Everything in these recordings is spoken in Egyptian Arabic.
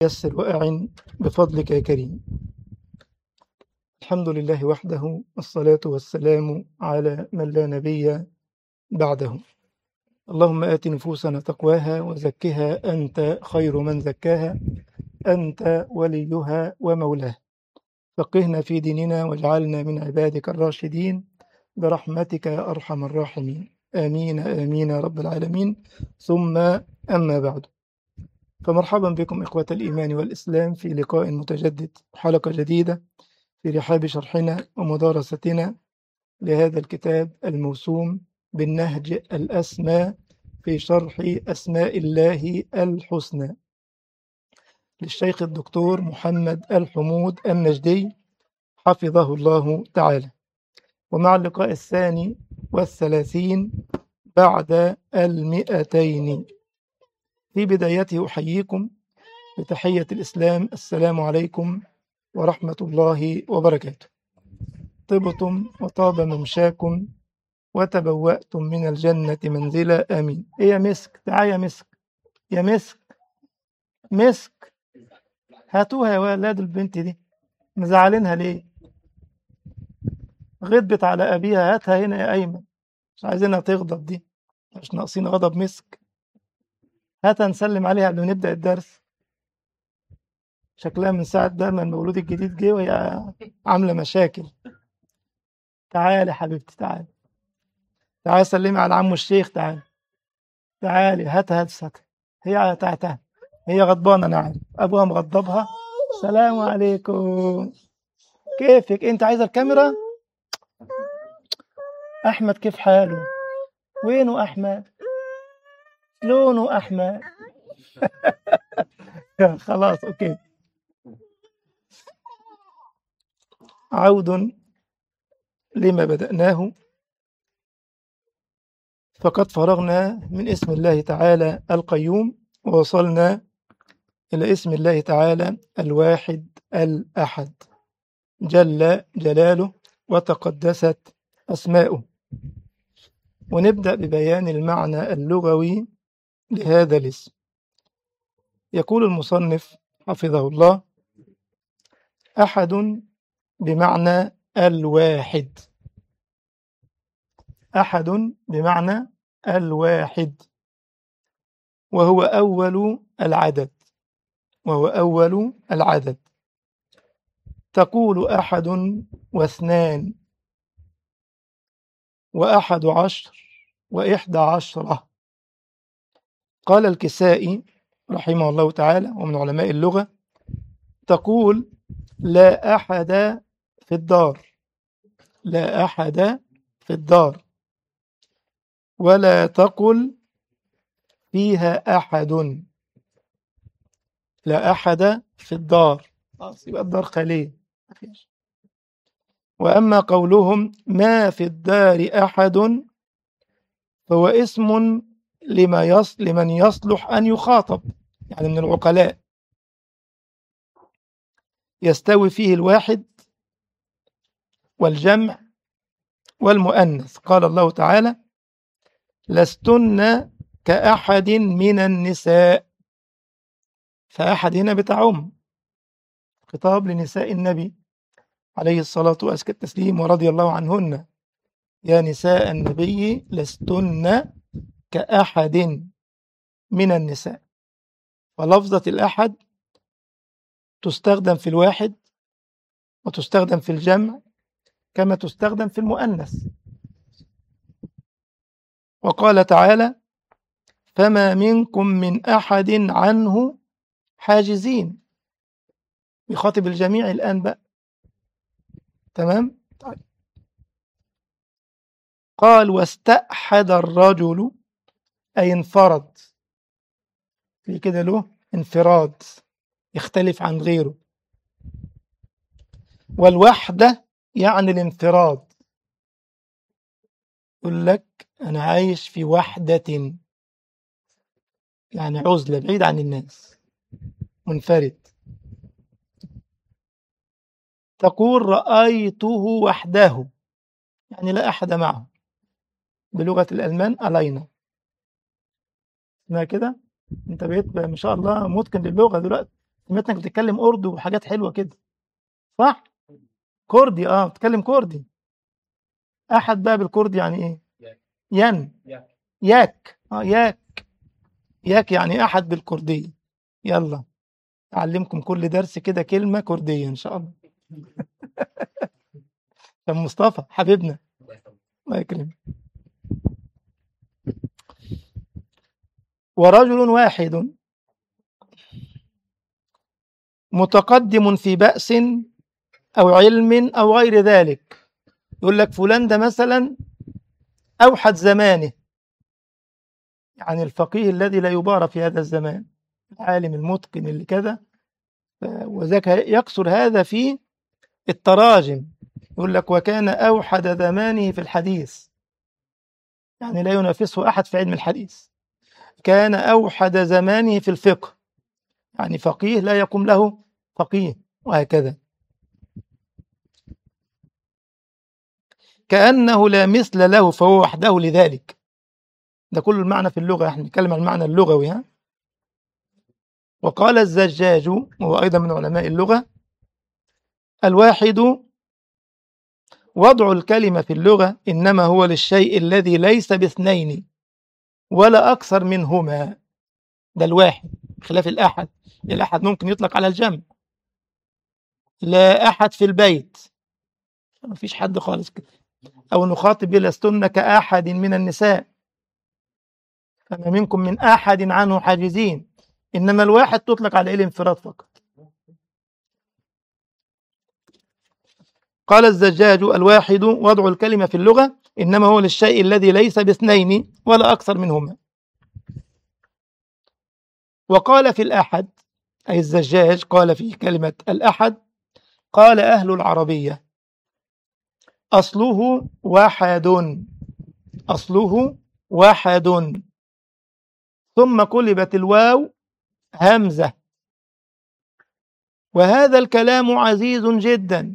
يسر وأعن بفضلك يا كريم الحمد لله وحده والصلاة والسلام على من لا نبي بعده اللهم آت نفوسنا تقواها وزكها أنت خير من زكاها أنت وليها ومولاها فقهنا في ديننا واجعلنا من عبادك الراشدين برحمتك يا أرحم الراحمين آمين آمين يا رب العالمين ثم أما بعد فمرحبا بكم إخوة الإيمان والإسلام في لقاء متجدد حلقة جديدة في رحاب شرحنا ومدارستنا لهذا الكتاب الموسوم بالنهج الأسمى في شرح أسماء الله الحسنى للشيخ الدكتور محمد الحمود النجدي حفظه الله تعالى ومع اللقاء الثاني والثلاثين بعد المئتين في بدايته أحييكم بتحية الإسلام السلام عليكم ورحمة الله وبركاته طبتم وطاب ممشاكم وتبوأتم من الجنة منزلا آمين إيه يا مسك تعال يا مسك يا مسك مسك هاتوها يا ولاد البنت دي مزعلينها ليه غضبت على أبيها هاتها هنا يا أيمن مش عايزينها تغضب دي مش ناقصين غضب مسك هاتها نسلم عليها قبل ما نبدأ الدرس شكلها من ساعة ده ما المولود الجديد جه وهي عاملة مشاكل تعالي حبيبتي تعالي تعالي سلمي على عمو الشيخ تعالي تعالي هاتها هاتها هي تعتها هي غضبانة أنا عارف أبوها مغضبها السلام عليكم كيفك أنت عايزة الكاميرا أحمد كيف حاله وينه أحمد لونه أحمد خلاص أوكي عود لما بدأناه فقد فرغنا من اسم الله تعالى القيوم ووصلنا إلى اسم الله تعالى الواحد الأحد جل جلاله وتقدست أسماؤه ونبدأ ببيان المعنى اللغوي لهذا الاسم يقول المصنف حفظه الله أحد بمعنى الواحد أحد بمعنى الواحد وهو أول العدد وهو أول العدد تقول أحد واثنان وأحد عشر وإحدى عشرة قال الكسائي رحمه الله تعالى ومن علماء اللغة تقول لا أحد في الدار لا أحد في الدار ولا تقل فيها أحد لا أحد في الدار يبقى الدار خالية وأما قولهم ما في الدار أحد فهو اسم لما يص لمن يصلح أن يخاطب يعني من العقلاء يستوي فيه الواحد والجمع والمؤنث قال الله تعالى لستن كأحد من النساء فأحد هنا بتعم خطاب لنساء النبي عليه الصلاة وأزكى التسليم ورضي الله عنهن يا نساء النبي لستن كأحد من النساء ولفظة الأحد تستخدم في الواحد وتستخدم في الجمع كما تستخدم في المؤنث وقال تعالى فما منكم من أحد عنه حاجزين يخاطب الجميع الآن بقى تمام طيب. قال واستأحد الرجل أي انفرد في كده له انفراد يختلف عن غيره والوحدة يعني الانفراد يقول لك أنا عايش في وحدة يعني عزلة بعيد عن الناس منفرد تقول رأيته وحده يعني لا أحد معه بلغة الألمان ألاينا اسمها كده أنت بقيت ما شاء الله متقن للغة دلوقتي سمعتك بتتكلم اردو وحاجات حلوه كده صح كردي اه بتتكلم كردي احد بقى بالكردي يعني ايه ين ياك اه ياك ياك يعني احد بالكرديه يلا اعلمكم كل درس كده كلمه كرديه ان شاء الله كان مصطفى حبيبنا الله يكرمك ورجل واحد متقدم في بأس أو علم أو غير ذلك يقول لك فلان ده مثلا أوحد زمانه يعني الفقيه الذي لا يبارى في هذا الزمان العالم المتقن اللي كذا وذاك يقصر هذا في التراجم يقول لك وكان أوحد زمانه في الحديث يعني لا ينافسه أحد في علم الحديث كان أوحد زمانه في الفقه يعني فقيه لا يقوم له فقيه وهكذا كأنه لا مثل له فهو وحده لذلك ده كل المعنى في اللغة احنا نتكلم عن المعنى اللغوي ها وقال الزجاج وهو أيضا من علماء اللغة الواحد وضع الكلمة في اللغة إنما هو للشيء الذي ليس باثنين ولا أكثر منهما ده الواحد خلاف الأحد الأحد ممكن يطلق على الجمع لا أحد في البيت ما فيش حد خالص كده أو نخاطب لستن كأحد من النساء فما منكم من أحد عنه حاجزين إنما الواحد تطلق على الانفراد فقط قال الزجاج الواحد وضع الكلمة في اللغة إنما هو للشيء الذي ليس باثنين ولا أكثر منهما وقال في الأحد أي الزجاج قال في كلمة الأحد قال أهل العربية أصله واحد أصله واحد ثم قلبت الواو همزة وهذا الكلام عزيز جدا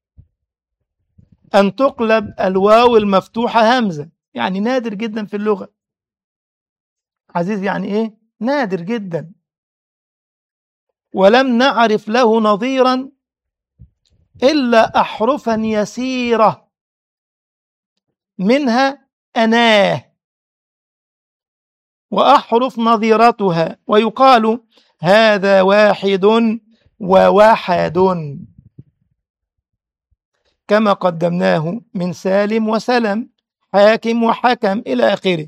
أن تقلب الواو المفتوحة همزة يعني نادر جدا في اللغة عزيز يعني إيه؟ نادر جدا ولم نعرف له نظيرا إلا أحرفا يسيرة منها أناه وأحرف نظيرتها ويقال هذا واحد وواحد كما قدمناه من سالم وسلم حاكم وحكم إلى آخره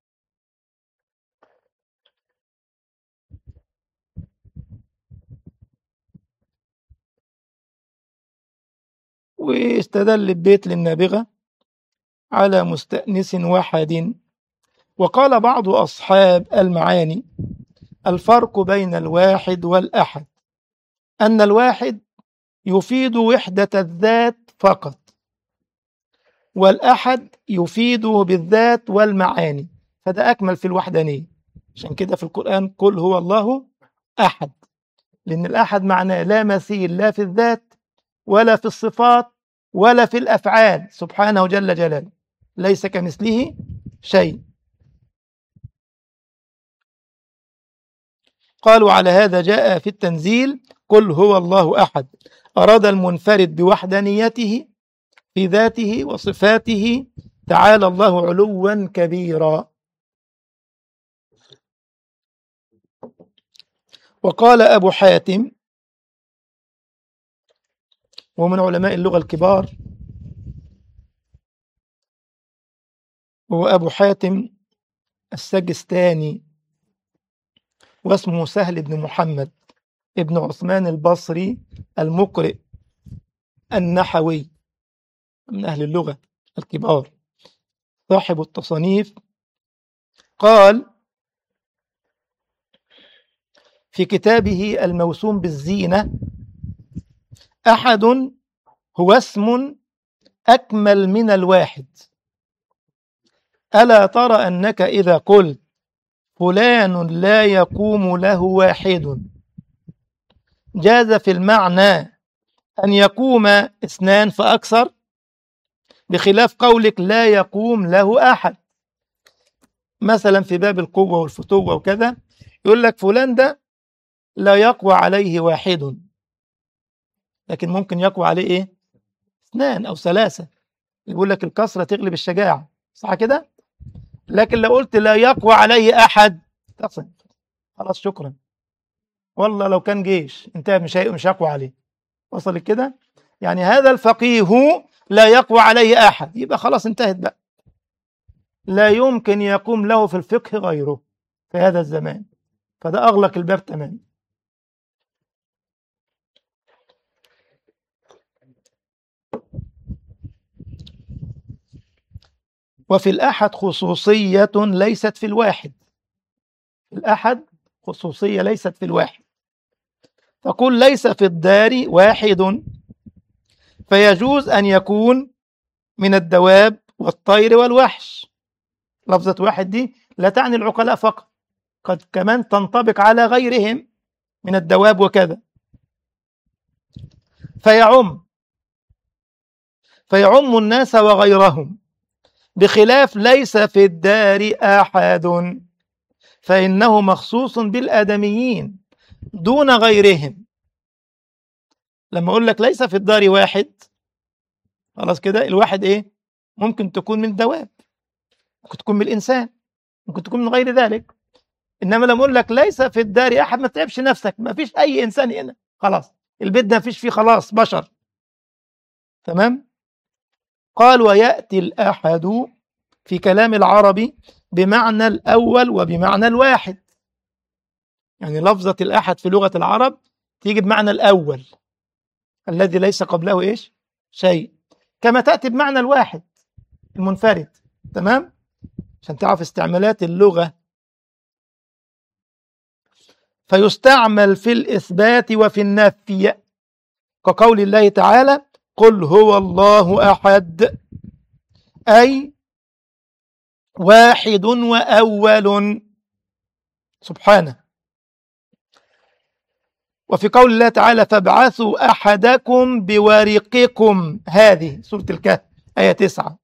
واستدل البيت للنابغة على مستأنس واحد وقال بعض أصحاب المعاني الفرق بين الواحد والأحد أن الواحد يفيد وحدة الذات فقط والأحد يفيده بالذات والمعاني فده أكمل في الوحدانية عشان كده في القرآن قل هو الله أحد لأن الأحد معناه لا مثيل لا في الذات ولا في الصفات ولا في الأفعال سبحانه جل جلاله ليس كمثله شيء قالوا على هذا جاء في التنزيل قل هو الله أحد أراد المنفرد بوحدانيته في ذاته وصفاته تعالى الله علوا كبيرا وقال أبو حاتم ومن علماء اللغة الكبار هو أبو حاتم السجستاني واسمه سهل بن محمد ابن عثمان البصري المقرئ النحوي من أهل اللغة الكبار صاحب التصانيف قال في كتابه الموسوم بالزينة أحد هو اسم أكمل من الواحد ألا ترى أنك إذا قلت فلان لا يقوم له واحد جاز في المعنى أن يقوم اثنان فأكثر بخلاف قولك لا يقوم له أحد مثلا في باب القوة والفتوة وكذا يقول لك فلان ده لا يقوى عليه واحد لكن ممكن يقوى عليه ايه اثنان او ثلاثة يقول لك الكسرة تغلب الشجاعة صح كده لكن لو قلت لا يقوى عليه احد تصل خلاص شكرا والله لو كان جيش انتهى مش هي- مش هيقوى عليه وصل كده يعني هذا الفقيه لا يقوى عليه احد يبقى خلاص انتهت بقى لا يمكن يقوم له في الفقه غيره في هذا الزمان فده اغلق الباب تماما وفي الأحد خصوصية ليست في الواحد الأحد خصوصية ليست في الواحد تقول ليس في الدار واحد فيجوز أن يكون من الدواب والطير والوحش لفظة واحد دي لا تعني العقلاء فقط قد كمان تنطبق على غيرهم من الدواب وكذا فيعم فيعم الناس وغيرهم بخلاف ليس في الدار أحد فإنه مخصوص بالآدميين دون غيرهم لما أقول لك ليس في الدار واحد خلاص كده الواحد إيه ممكن تكون من الدواب ممكن تكون من الإنسان ممكن تكون من غير ذلك إنما لما أقول لك ليس في الدار أحد ما تتعبش نفسك ما فيش أي إنسان هنا خلاص البيت ده ما فيش فيه خلاص بشر تمام قال ويأتي الأحد في كلام العربي بمعنى الأول وبمعنى الواحد يعني لفظة الأحد في لغة العرب تيجي بمعنى الأول الذي ليس قبله إيش شيء كما تأتي بمعنى الواحد المنفرد تمام عشان تعرف استعمالات اللغة فيستعمل في الإثبات وفي النفي كقول الله تعالى قل هو الله أحد أي واحد وأول سبحانه وفي قول الله تعالى فابعثوا أحدكم بورقكم هذه سورة الكهف آية تسعة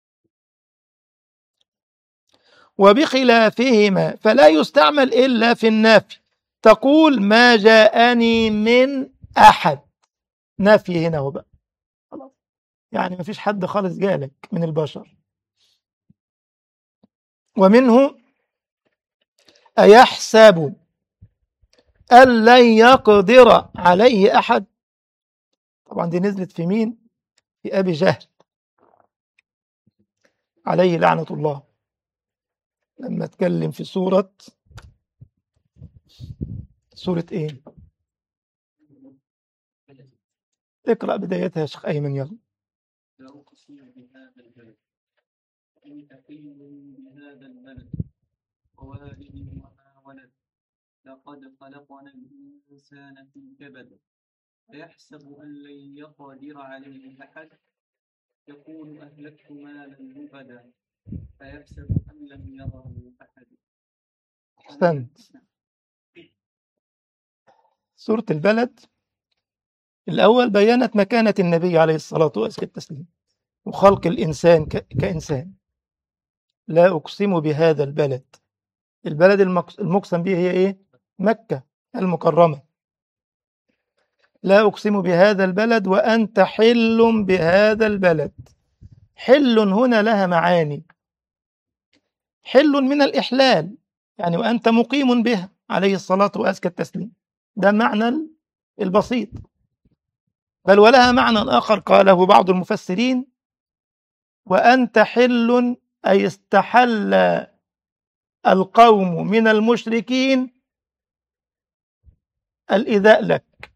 وبخلافهما فلا يستعمل إلا في النفي تقول ما جاءني من أحد نفي هنا هو بقى خلاص يعني ما فيش حد خالص جالك من البشر ومنه أيحسب أن لن يقدر عليه أحد طبعا دي نزلت في مين في أبي جهل عليه لعنة الله لما اتكلم في سورة سورة ايه اقرأ بدايتها يا شيخ أيمن يلا لا أقسم بهذا البلد إن أقيم بهذا البلد ووالد وما ولد لقد خلقنا الإنسان في كبد أيحسب أن لن يقدر عليه أحد يقول أهلكت مالا لبدا أيحسب أن لم يره أحد أحسنت سورة البلد الأول بيانت مكانة النبي عليه الصلاة والسلام وخلق الإنسان ك- كإنسان لا أقسم بهذا البلد البلد المقس- المقسم به هي إيه؟ مكة المكرمة لا أقسم بهذا البلد وأنت حل بهذا البلد حل هنا لها معاني حل من الإحلال يعني وأنت مقيم بها عليه الصلاة وأزكى التسليم ده معنى البسيط بل ولها معنى آخر قاله بعض المفسرين وأنت حل أي استحل القوم من المشركين الإيذاء لك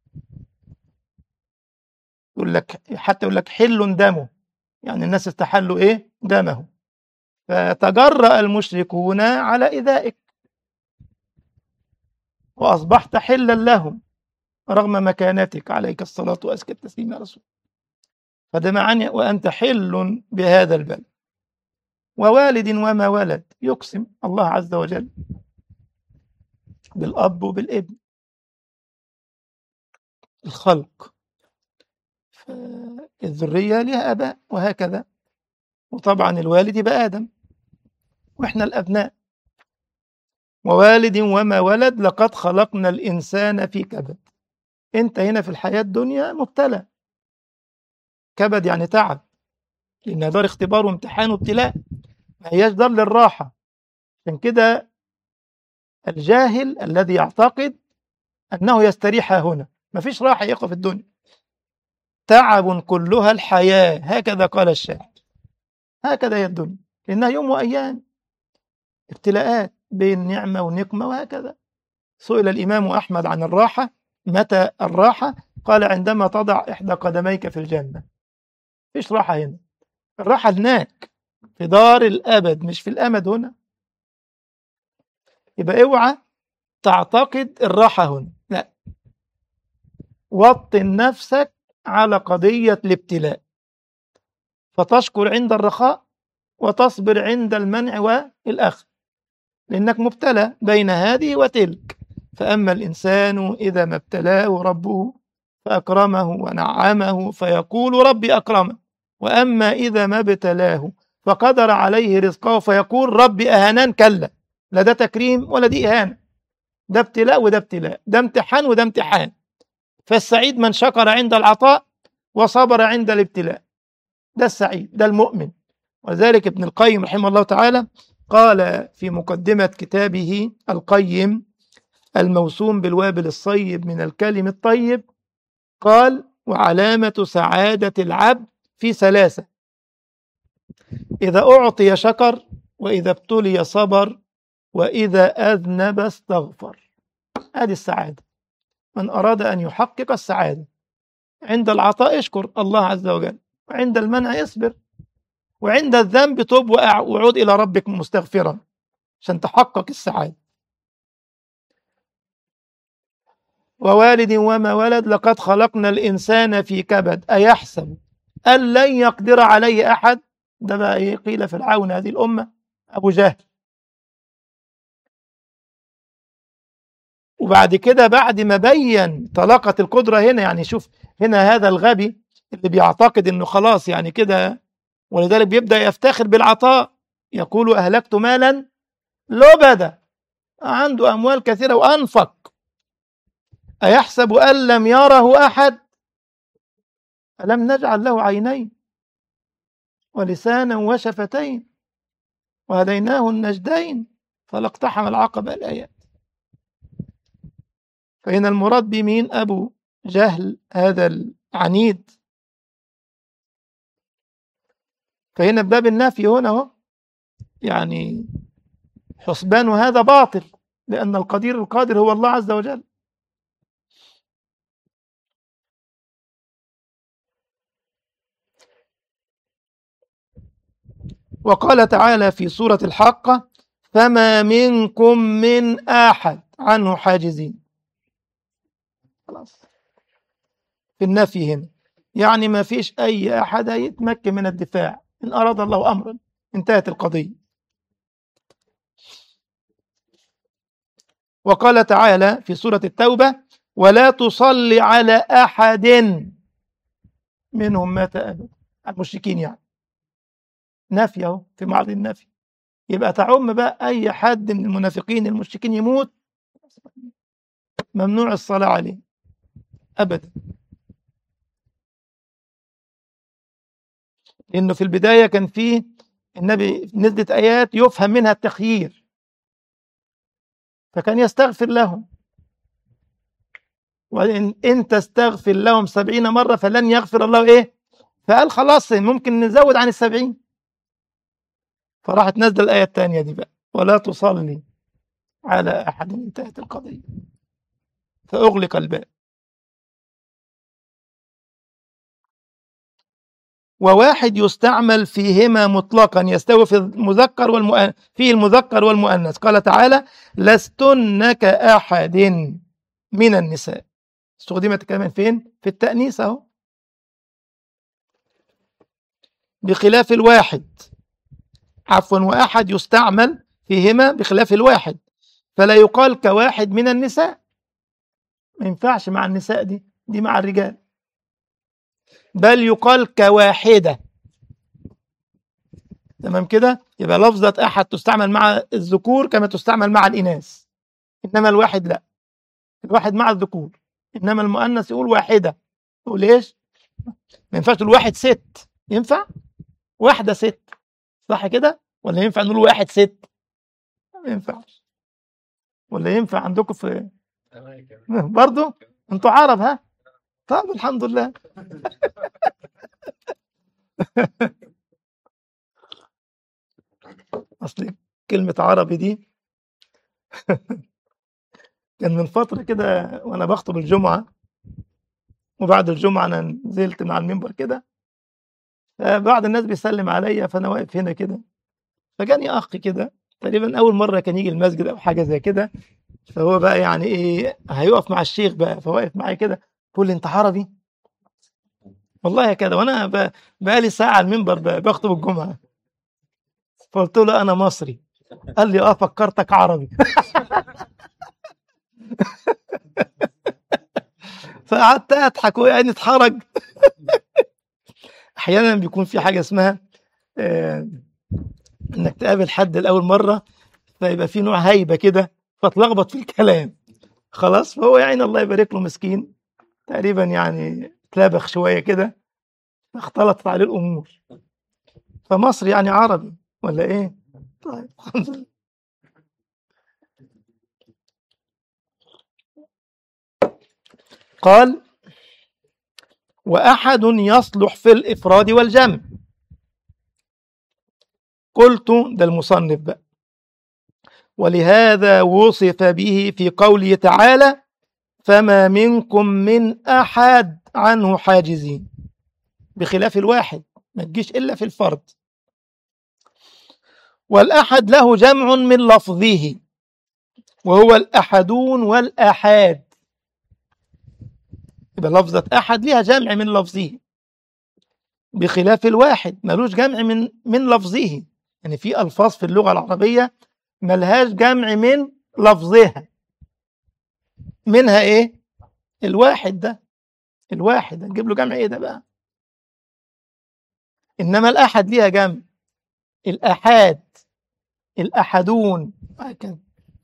يقول لك حتى يقول لك حل دمه يعني الناس استحلوا إيه دمه فتجرأ المشركون على إيذائك وأصبحت حلا لهم رغم مكانتك عليك الصلاة وأزكى التسليم يا رسول فده معنى وأنت حل بهذا البلد ووالد وما ولد يقسم الله عز وجل بالأب وبالابن الخلق الذرية لها أباء وهكذا وطبعا الوالد يبقى آدم وإحنا الأبناء ووالد وما ولد لقد خلقنا الإنسان في كبد أنت هنا في الحياة الدنيا مبتلى كبد يعني تعب لأنها دار اختبار وامتحان وابتلاء ما هياش دار للراحة عشان كده الجاهل الذي يعتقد أنه يستريح هنا ما فيش راحة يقف في الدنيا تعب كلها الحياة هكذا قال الشاعر هكذا هي الدنيا لأنها يوم وأيام ابتلاءات بين نعمة ونقمة وهكذا سئل الإمام أحمد عن الراحة متى الراحة قال عندما تضع إحدى قدميك في الجنة فيش راحة هنا الراحة هناك في دار الأبد مش في الأمد هنا يبقى اوعى تعتقد الراحة هنا لا وطن نفسك على قضية الابتلاء فتشكر عند الرخاء وتصبر عند المنع والأخذ لأنك مبتلى بين هذه وتلك فأما الإنسان إذا ما ابتلاه ربه فأكرمه ونعمه فيقول ربي أكرمه وأما إذا ما ابتلاه فقدر عليه رزقه فيقول ربي أهانان كلا لا ده تكريم ولا دي إهانة ده ابتلاء وده ابتلاء ده امتحان وده امتحان فالسعيد من شكر عند العطاء وصبر عند الابتلاء ده السعيد ده المؤمن وذلك ابن القيم رحمه الله تعالى قال في مقدمة كتابه القيم الموسوم بالوابل الصيب من الكلم الطيب قال وعلامة سعادة العبد في ثلاثة إذا أعطي شكر وإذا ابتلي صبر وإذا أذنب استغفر هذه السعادة من أراد أن يحقق السعادة عند العطاء اشكر الله عز وجل وعند المنع اصبر وعند الذنب تب وعود إلى ربك مستغفرا عشان تحقق السعادة ووالد وما ولد لقد خلقنا الإنسان في كبد أيحسب أن لن يقدر عليه أحد ده بقى إيه قيل فرعون هذه الأمة أبو جهل وبعد كده بعد ما بين طلاقة القدرة هنا يعني شوف هنا هذا الغبي اللي بيعتقد انه خلاص يعني كده ولذلك بيبدأ يفتخر بالعطاء يقول أهلكت مالا لبدا عنده أموال كثيرة وأنفق أيحسب أن لم يره أحد ألم نجعل له عينين ولسانا وشفتين وهديناه النجدين فلاقتحم العقبة الآيات فهنا المراد بمين أبو جهل هذا العنيد فهنا باب النفي هنا هو يعني حسبان هذا باطل لأن القدير القادر هو الله عز وجل وقال تعالى في سورة الحاقة فما منكم من أحد عنه حاجزين خلاص في النفي هنا يعني ما فيش أي أحد يتمكن من الدفاع إن أراد الله أمرا انتهت القضية وقال تعالى في سورة التوبة ولا تصلي على أحد منهم مات أبدا المشركين يعني نفي اهو في معرض النفي يبقى تعم بقى أي حد من المنافقين المشركين يموت ممنوع الصلاة عليه أبدا لأنه في البداية كان فيه النبي نزلت آيات يفهم منها التخيير فكان يستغفر لهم وإن إن تستغفر لهم سبعين مرة فلن يغفر الله إيه فقال خلاص ممكن نزود عن السبعين فراحت نزل الآية الثانية دي بقى ولا تصلي على أحد انتهت القضية فأغلق الباب وواحد يستعمل فيهما مطلقا يستوي في المذكر والمؤنث فيه المذكر والمؤنث قال تعالى لستن كأحد من النساء استخدمت كمان فين في التأنيث اهو بخلاف الواحد عفوا وأحد يستعمل فيهما بخلاف الواحد فلا يقال كواحد من النساء ما ينفعش مع النساء دي دي مع الرجال بل يقال كواحدة تمام كده يبقى لفظة أحد تستعمل مع الذكور كما تستعمل مع الإناث إنما الواحد لا الواحد مع الذكور إنما المؤنث يقول واحدة تقول إيش؟ ما ينفعش تقول واحد ست ينفع؟ واحدة ست صح كده؟ ولا ينفع نقول واحد ست؟ ما ينفعش ولا ينفع عندكم في برضو انتوا عرب ها؟ طب الحمد لله اصل كلمة عربي دي كان من فترة كده وانا بخطب الجمعة وبعد الجمعة انا نزلت مع المنبر كده فبعض الناس بيسلم عليا فانا واقف هنا كده فجاني اخ كده تقريبا اول مرة كان يجي المسجد او حاجة زي كده فهو بقى يعني ايه هيقف مع الشيخ بقى فواقف معايا كده بيقول لي انت عربي والله كده وانا ب- بقالي ساعة على المنبر ب- بخطب الجمعة فقلت له انا مصري قال لي اه فكرتك عربي فقعدت اضحك ويعني اتحرج احيانا بيكون في حاجه اسمها آه، انك تقابل حد لاول مره فيبقى في نوع هيبه كده فتلخبط في الكلام خلاص فهو يعني الله يبارك له مسكين تقريبا يعني اتلبخ شويه كده اختلطت عليه الامور فمصر يعني عربي ولا ايه؟ طيب الحمد لله قال وأحد يصلح في الإفراد والجمع قلت ده المصنف بقى ولهذا وصف به في قوله تعالى فما منكم من أحد عنه حاجزين بخلاف الواحد ما تجيش إلا في الفرد والأحد له جمع من لفظه وهو الأحدون والآحاد يبقى لفظة أحد ليها جمع من لفظه بخلاف الواحد ملوش جمع من من لفظه يعني في ألفاظ في اللغة العربية ملهاش جمع من لفظها منها إيه؟ الواحد ده الواحد هنجيب له جمع إيه ده بقى؟ إنما الأحد ليها جمع الأحاد الأحدون هكذا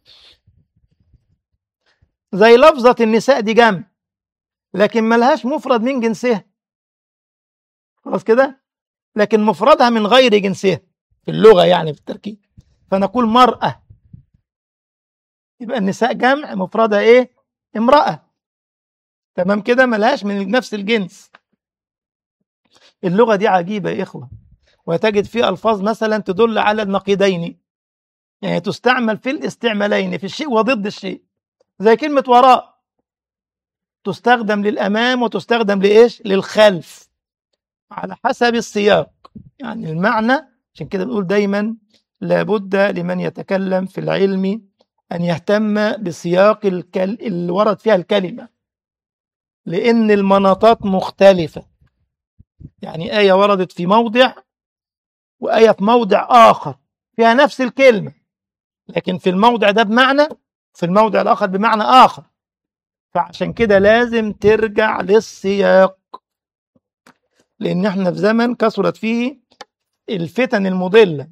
زي لفظة النساء دي جمع لكن ملهاش مفرد من جنسها خلاص كده لكن مفردها من غير جنسها في اللغة يعني في التركيب فنقول مرأة يبقى النساء جمع مفردها ايه امرأة تمام كده ملهاش من نفس الجنس اللغة دي عجيبة يا إخوة وتجد فيه ألفاظ مثلا تدل على النقيضين يعني تستعمل في الاستعمالين في الشيء وضد الشيء زي كلمة وراء تستخدم للأمام وتستخدم لإيش؟ للخلف على حسب السياق يعني المعنى عشان كده بنقول دايما لابد لمن يتكلم في العلم أن يهتم بسياق الكل... اللي ورد فيها الكلمة لأن المناطات مختلفة يعني آية وردت في موضع وآية في موضع آخر فيها نفس الكلمة لكن في الموضع ده بمعنى في الموضع الآخر بمعنى آخر فعشان كده لازم ترجع للسياق لأن احنا في زمن كثرت فيه الفتن المضلة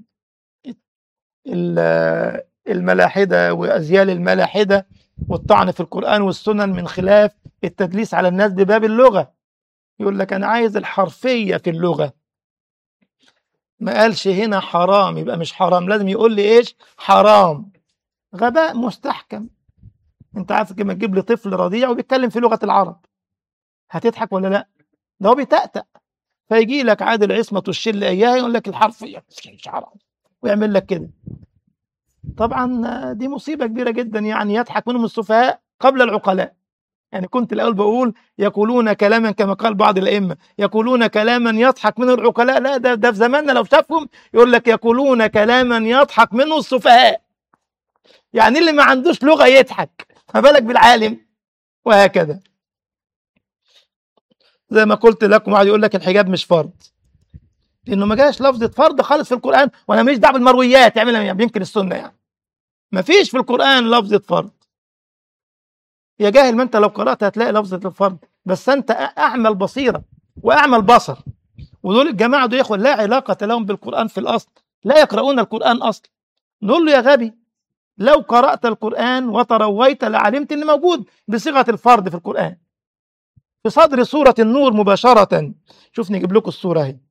ال- الملاحدة وأزيال الملاحدة والطعن في القرآن والسنن من خلاف التدليس على الناس بباب اللغة يقول لك أنا عايز الحرفية في اللغة ما قالش هنا حرام يبقى مش حرام لازم يقول لي إيش حرام غباء مستحكم انت عارف كما تجيب لي طفل رضيع وبيتكلم في لغة العرب هتضحك ولا لا ده هو بيتأتأ فيجي لك عادل عصمة الشل اياها يقول لك الحرفية مش حرام ويعمل لك كده طبعا دي مصيبة كبيرة جدا يعني يضحك منهم السفهاء قبل العقلاء يعني كنت الأول بقول يقولون كلاما كما قال بعض الأئمة يقولون كلاما يضحك منه العقلاء لا ده, ده في زماننا لو شافهم يقول لك يقولون كلاما يضحك منه السفهاء يعني اللي ما عندوش لغة يضحك ما بالك بالعالم وهكذا زي ما قلت لكم واحد يقول لك الحجاب مش فرض لانه ما جاش لفظه فرض خالص في القران وانا ماليش دعوه بالمرويات يعملها بينكر السنه يعني ما فيش في القران لفظه فرض يا جاهل ما انت لو قرات هتلاقي لفظه الفرض بس انت اعمى البصيره واعمى البصر ودول الجماعه دول يا اخوان لا علاقه لهم بالقران في الاصل لا يقرؤون القرآن أصلا نقول له يا غبي لو قرأت القرآن وترويت لعلمت إن موجود بصيغة الفرد في القرآن في صدر سورة النور مباشرة شوف نجيب لكم السورة اهي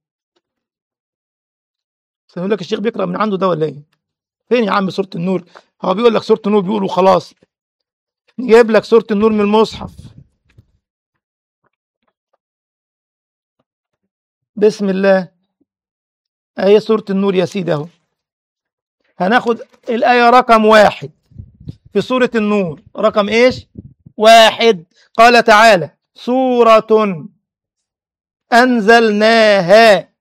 يقول لك الشيخ بيقرأ من عنده ده ولا ايه؟ فين يا عم سورة النور؟ هو بيقول لك سورة النور بيقول وخلاص نجيب لك سورة النور من المصحف بسم الله اهي سورة النور يا سيدي اهو هناخد الآية رقم واحد في سورة النور رقم ايش؟ واحد قال تعالى سورة أنزلناها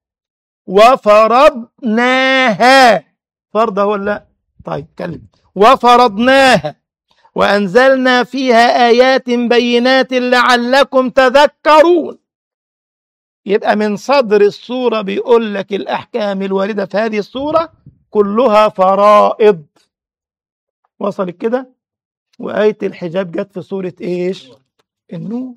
وفرضناها فرض ولا لا طيب كلم وفرضناها وأنزلنا فيها آيات بينات لعلكم تذكرون يبقى من صدر السورة بيقول لك الأحكام الواردة في هذه السورة كلها فرائض وصلت كده وآية الحجاب جت في سورة إيش النور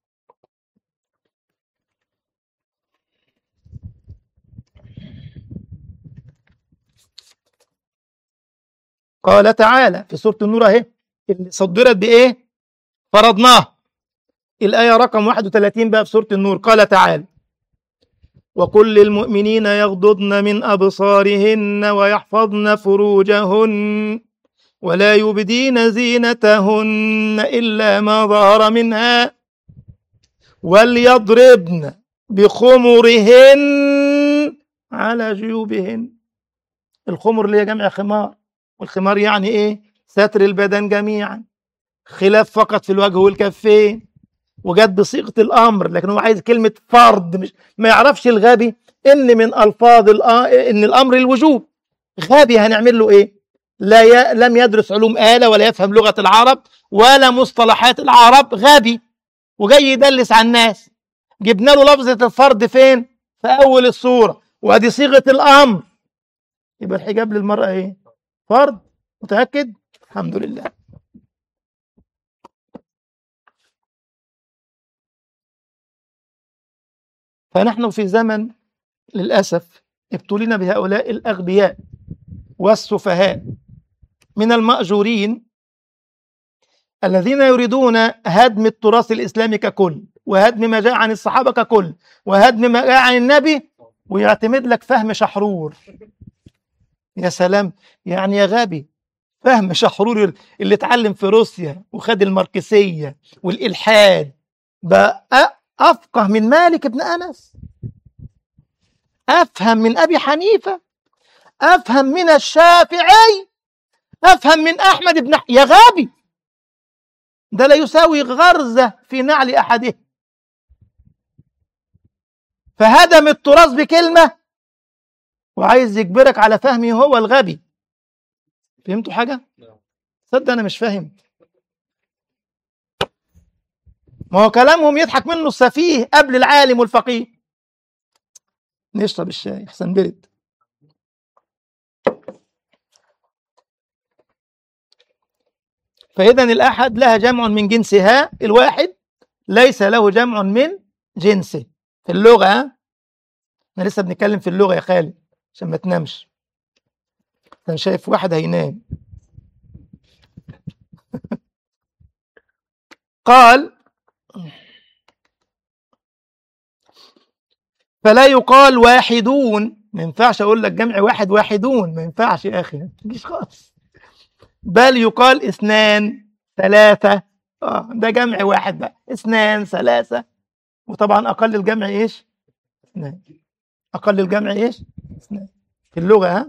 قال تعالى في سورة النور اهي اللي صدرت بإيه فرضناه الآية رقم 31 بقى في سورة النور قال تعالى وكل المؤمنين يغضضن من أبصارهن ويحفظن فروجهن ولا يبدين زينتهن إلا ما ظهر منها وليضربن بخمرهن على جيوبهن الخمر اللي هي جمع خمار والخمار يعني ايه ستر البدن جميعا خلاف فقط في الوجه والكفين وجت بصيغه الامر لكن هو عايز كلمه فرض مش ما يعرفش الغبي ان من الفاظ الأ... ان الامر الوجوب غبي هنعمل له ايه لا ي... لم يدرس علوم آلة ولا يفهم لغة العرب ولا مصطلحات العرب غبي وجاي يدلس على الناس جبنا له لفظة الفرض فين في أول السورة وادي صيغة الأمر يبقى الحجاب للمرأة ايه فرض متأكد الحمد لله فنحن في زمن للأسف ابتلينا بهؤلاء الأغبياء والسفهاء من المأجورين الذين يريدون هدم التراث الإسلامي ككل وهدم ما جاء عن الصحابة ككل وهدم ما جاء عن النبي ويعتمد لك فهم شحرور يا سلام يعني يا غبي فهم شحرور اللي اتعلم في روسيا وخد الماركسية والإلحاد بقى أفقه من مالك بن أنس أفهم من أبي حنيفة أفهم من الشافعي أفهم من أحمد بن ح... يا غبي ده لا يساوي غرزة في نعل أحدهم فهدم التراث بكلمة وعايز يجبرك على فهمه هو الغبي فهمتوا حاجة؟ صدق أنا مش فاهم ما هو كلامهم يضحك منه السفيه قبل العالم والفقيه نشرب الشاي احسن برد فإذا الأحد لها جمع من جنسها الواحد ليس له جمع من جنسه في اللغة ها؟ احنا لسه بنتكلم في اللغة يا خالد عشان ما تنامش أنا شايف واحد هينام قال فلا يقال واحدون ما ينفعش اقول لك جمع واحد واحدون ما ينفعش يا اخي ما تجيش خالص بل يقال اثنان ثلاثة اه ده جمع واحد بقى اثنان ثلاثة وطبعا اقل الجمع ايش؟ اثنان اقل الجمع ايش؟ اثنان في اللغة ها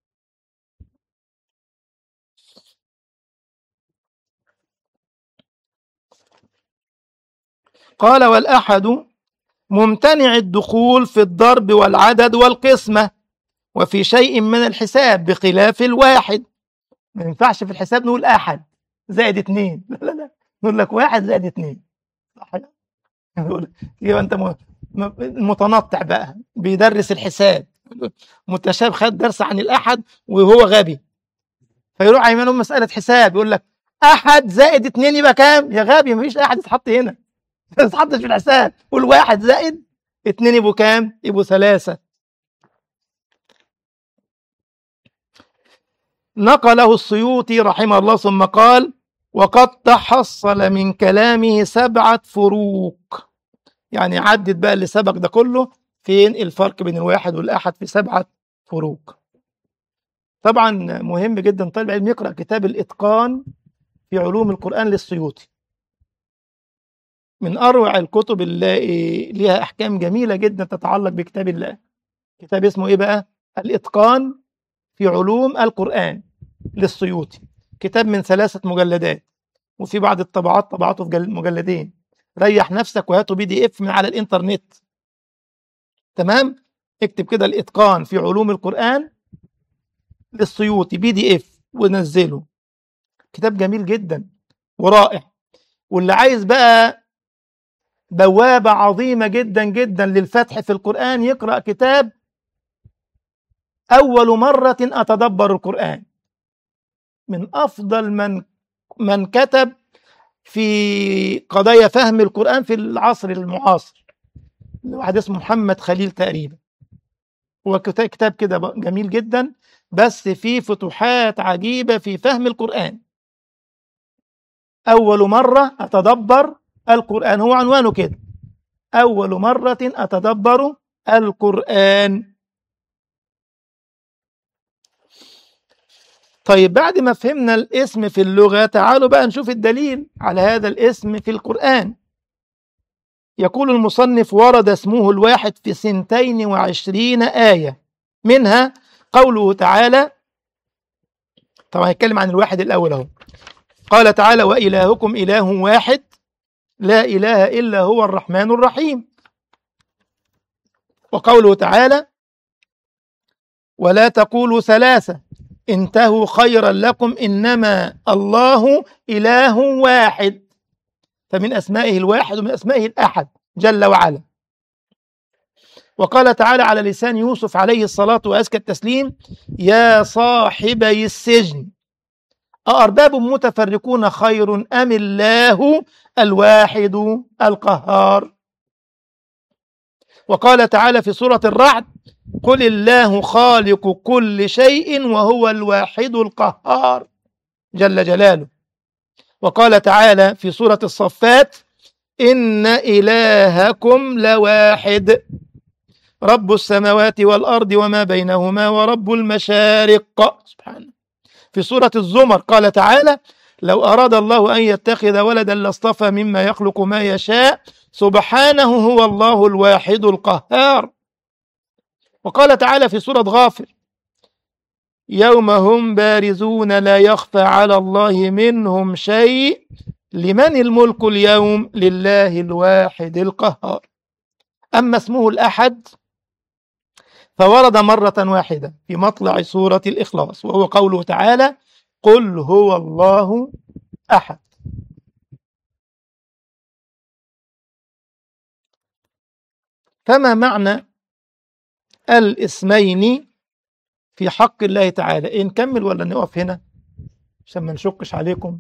قال والأحد ممتنع الدخول في الضرب والعدد والقسمة وفي شيء من الحساب بخلاف الواحد ما ينفعش في الحساب نقول أحد زائد اتنين لا لا لا نقول لك واحد زائد اتنين صح نقول يبقى أنت م- م- متنطع بقى بيدرس الحساب متشاب خد درس عن الأحد وهو غبي فيروح عيمانهم مسألة حساب يقول لك أحد زائد اتنين يبقى كام؟ يا غبي مفيش أحد يتحط هنا ما تتحطش في الحساب قول واحد زائد اتنين يبقوا كام؟ يبقوا ثلاثة نقله السيوطي رحمه الله ثم قال وقد تحصل من كلامه سبعة فروق يعني عدت بقى اللي سبق ده كله فين الفرق بين الواحد والأحد في سبعة فروق طبعا مهم جدا طالب العلم يقرأ كتاب الإتقان في علوم القرآن للسيوطي من أروع الكتب اللي ليها أحكام جميلة جدا تتعلق بكتاب الله كتاب اسمه إيه بقى الإتقان في علوم القرآن للسيوطي كتاب من ثلاثة مجلدات وفي بعض الطبعات طبعته في جل- مجلدين ريح نفسك وهاته بي دي اف من على الانترنت تمام اكتب كده الاتقان في علوم القرآن للسيوطي بي دي اف ونزله كتاب جميل جدا ورائع واللي عايز بقى بوابة عظيمة جدا جدا للفتح في القرآن يقرأ كتاب أول مرة أتدبر القرآن من أفضل من من كتب في قضايا فهم القرآن في العصر المعاصر واحد اسمه محمد خليل تقريبا هو كتا- كتاب كده ب- جميل جدا بس فيه فتوحات عجيبة في فهم القرآن أول مرة أتدبر القرآن هو عنوانه كده أول مرة أتدبر القرآن طيب بعد ما فهمنا الاسم في اللغة تعالوا بقى نشوف الدليل على هذا الاسم في القرآن يقول المصنف ورد اسمه الواحد في سنتين وعشرين آية منها قوله تعالى طبعا هيتكلم عن الواحد الأول أهو قال تعالى وإلهكم إله واحد لا إله إلا هو الرحمن الرحيم وقوله تعالى ولا تقولوا ثلاثة انتهوا خيرا لكم إنما الله إله واحد فمن أسمائه الواحد ومن أسمائه الأحد جل وعلا وقال تعالى على لسان يوسف عليه الصلاة وأزكى التسليم يا صاحبي السجن أأرباب متفرقون خير أم الله الواحد القهار وقال تعالى في سورة الرعد قل الله خالق كل شيء وهو الواحد القهار جل جلاله وقال تعالى في سورة الصفات إن إلهكم لواحد رب السماوات والأرض وما بينهما ورب المشارق سبحانه في سورة الزمر قال تعالى لو أراد الله أن يتخذ ولدا لاصطفى مما يخلق ما يشاء سبحانه هو الله الواحد القهار وقال تعالى في سورة غافر يوم هم بارزون لا يخفى على الله منهم شيء لمن الملك اليوم لله الواحد القهار أما اسمه الأحد فورد مرة واحدة في مطلع سورة الإخلاص وهو قوله تعالى قل هو الله أحد فما معنى الاسمين في حق الله تعالى إيه نكمل ولا نقف هنا عشان ما نشكش عليكم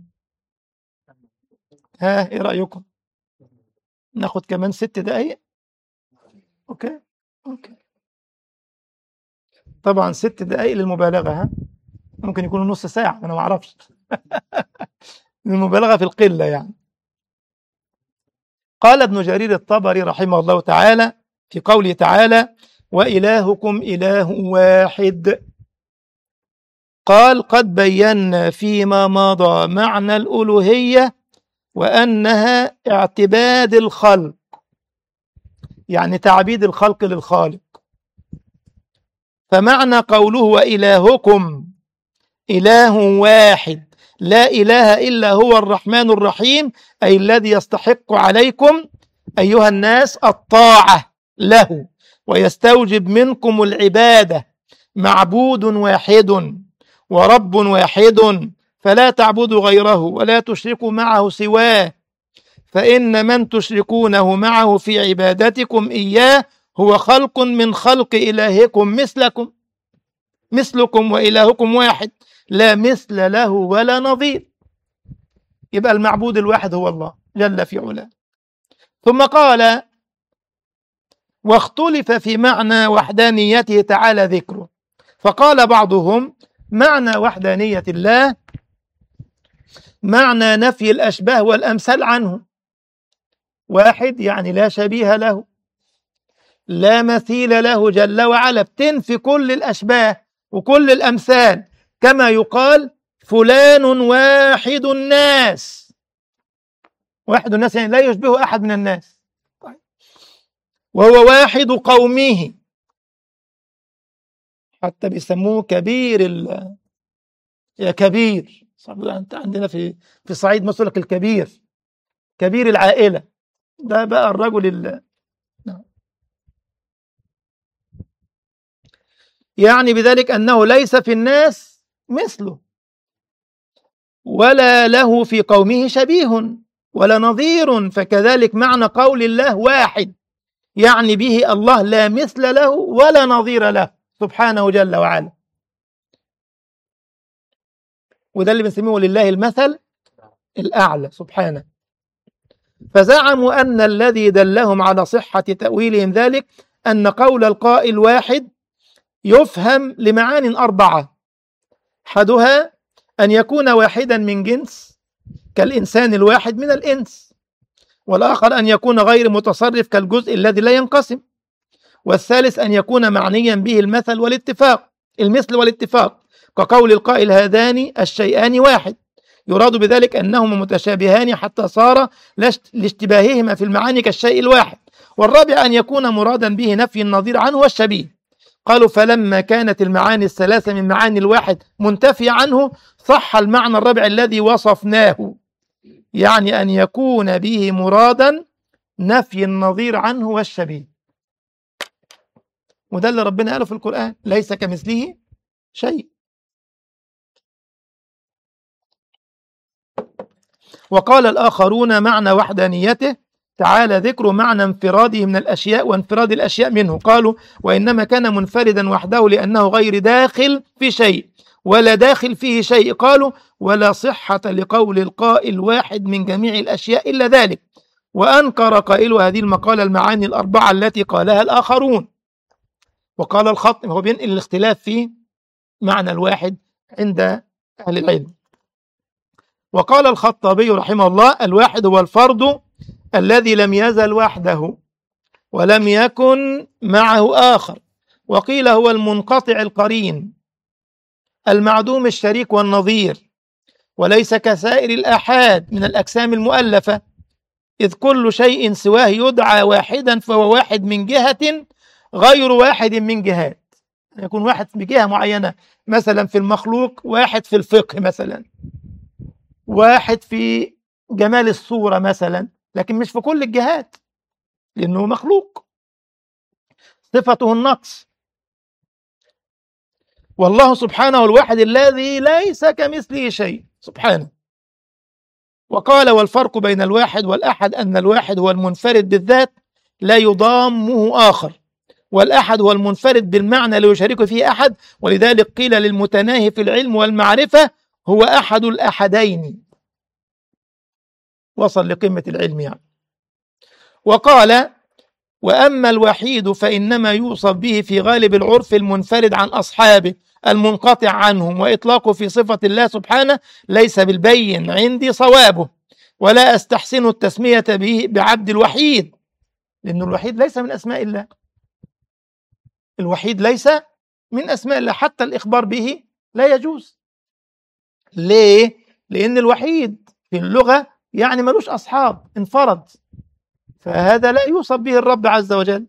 ها ايه رأيكم ناخد كمان ست دقايق اوكي اوكي طبعا ست دقايق للمبالغة ها ممكن يكونوا نص ساعة انا ما اعرفش المبالغة في القلة يعني قال ابن جرير الطبري رحمه الله تعالى في قوله تعالى وإلهكم إله واحد قال قد بينا فيما مضى معنى الألوهية وأنها اعتباد الخلق يعني تعبيد الخلق للخالق فمعنى قوله وإلهكم إله واحد لا إله إلا هو الرحمن الرحيم أي الذي يستحق عليكم أيها الناس الطاعة له ويستوجب منكم العبادة معبود واحد ورب واحد فلا تعبدوا غيره ولا تشركوا معه سواه فإن من تشركونه معه في عبادتكم إياه هو خلق من خلق إلهكم مثلكم مثلكم وإلهكم واحد لا مثل له ولا نظير يبقى المعبود الواحد هو الله جل في علاه ثم قال واختلف في معنى وحدانيته تعالى ذكره فقال بعضهم معنى وحدانية الله معنى نفي الأشباه والأمثال عنه واحد يعني لا شبيه له لا مثيل له جل وعلا بتنفي كل الأشباه وكل الأمثال كما يقال فلان واحد الناس واحد الناس يعني لا يشبه أحد من الناس طيب. وهو واحد قومه حتى بيسموه كبير ال... يا كبير انت عندنا في في صعيد مصر لك الكبير كبير العائله ده بقى الرجل ال... يعني بذلك انه ليس في الناس مثله ولا له في قومه شبيه ولا نظير فكذلك معنى قول الله واحد يعني به الله لا مثل له ولا نظير له سبحانه جل وعلا وده اللي بنسميه لله المثل الأعلى سبحانه فزعموا أن الذي دلهم على صحة تأويلهم ذلك أن قول القائل واحد يفهم لمعان أربعة أحدها أن يكون واحدا من جنس كالإنسان الواحد من الإنس والآخر أن يكون غير متصرف كالجزء الذي لا ينقسم والثالث أن يكون معنيا به المثل والاتفاق المثل والاتفاق كقول القائل هذان الشيئان واحد يراد بذلك أنهما متشابهان حتى صار لاشتباههما في المعاني كالشيء الواحد والرابع أن يكون مرادا به نفي النظير عنه والشبيه قالوا فلما كانت المعاني الثلاثة من معاني الواحد منتفية عنه صح المعنى الرابع الذي وصفناه يعني أن يكون به مرادا نفي النظير عنه والشبيه وده اللي ربنا قاله في القرآن ليس كمثله شيء وقال الآخرون معنى وحدانيته تعالى ذكر معنى انفراده من الأشياء وانفراد الأشياء منه قالوا وإنما كان منفردا وحده لأنه غير داخل في شيء ولا داخل فيه شيء قالوا ولا صحة لقول القائل واحد من جميع الأشياء إلا ذلك وأنكر قائل هذه المقالة المعاني الأربعة التي قالها الآخرون وقال الخط هو بينقل الاختلاف في معنى الواحد عند أهل العلم وقال الخطابي رحمه الله الواحد هو الفرد الذي لم يزل وحده ولم يكن معه آخر وقيل هو المنقطع القرين المعدوم الشريك والنظير وليس كسائر الآحاد من الأجسام المؤلفة إذ كل شيء سواه يدعى واحدا فهو واحد من جهة غير واحد من جهات يكون واحد بجهة معينة مثلا في المخلوق واحد في الفقه مثلا واحد في جمال الصورة مثلا لكن مش في كل الجهات لأنه مخلوق صفته النقص والله سبحانه الواحد الذي ليس كمثله شيء سبحانه وقال والفرق بين الواحد والأحد أن الواحد هو المنفرد بالذات لا يضامه آخر والأحد هو المنفرد بالمعنى لا يشارك فيه أحد ولذلك قيل للمتناهي في العلم والمعرفة هو أحد الأحدين وصل لقمة العلم يعني وقال وأما الوحيد فإنما يوصف به في غالب العرف المنفرد عن أصحابه المنقطع عنهم وإطلاقه في صفة الله سبحانه ليس بالبين عندي صوابه ولا أستحسن التسمية به بعبد الوحيد لأن الوحيد ليس من أسماء الله الوحيد ليس من أسماء الله حتى الإخبار به لا يجوز ليه؟ لأن الوحيد في اللغة يعني ملوش أصحاب انفرد فهذا لا يوصف به الرب عز وجل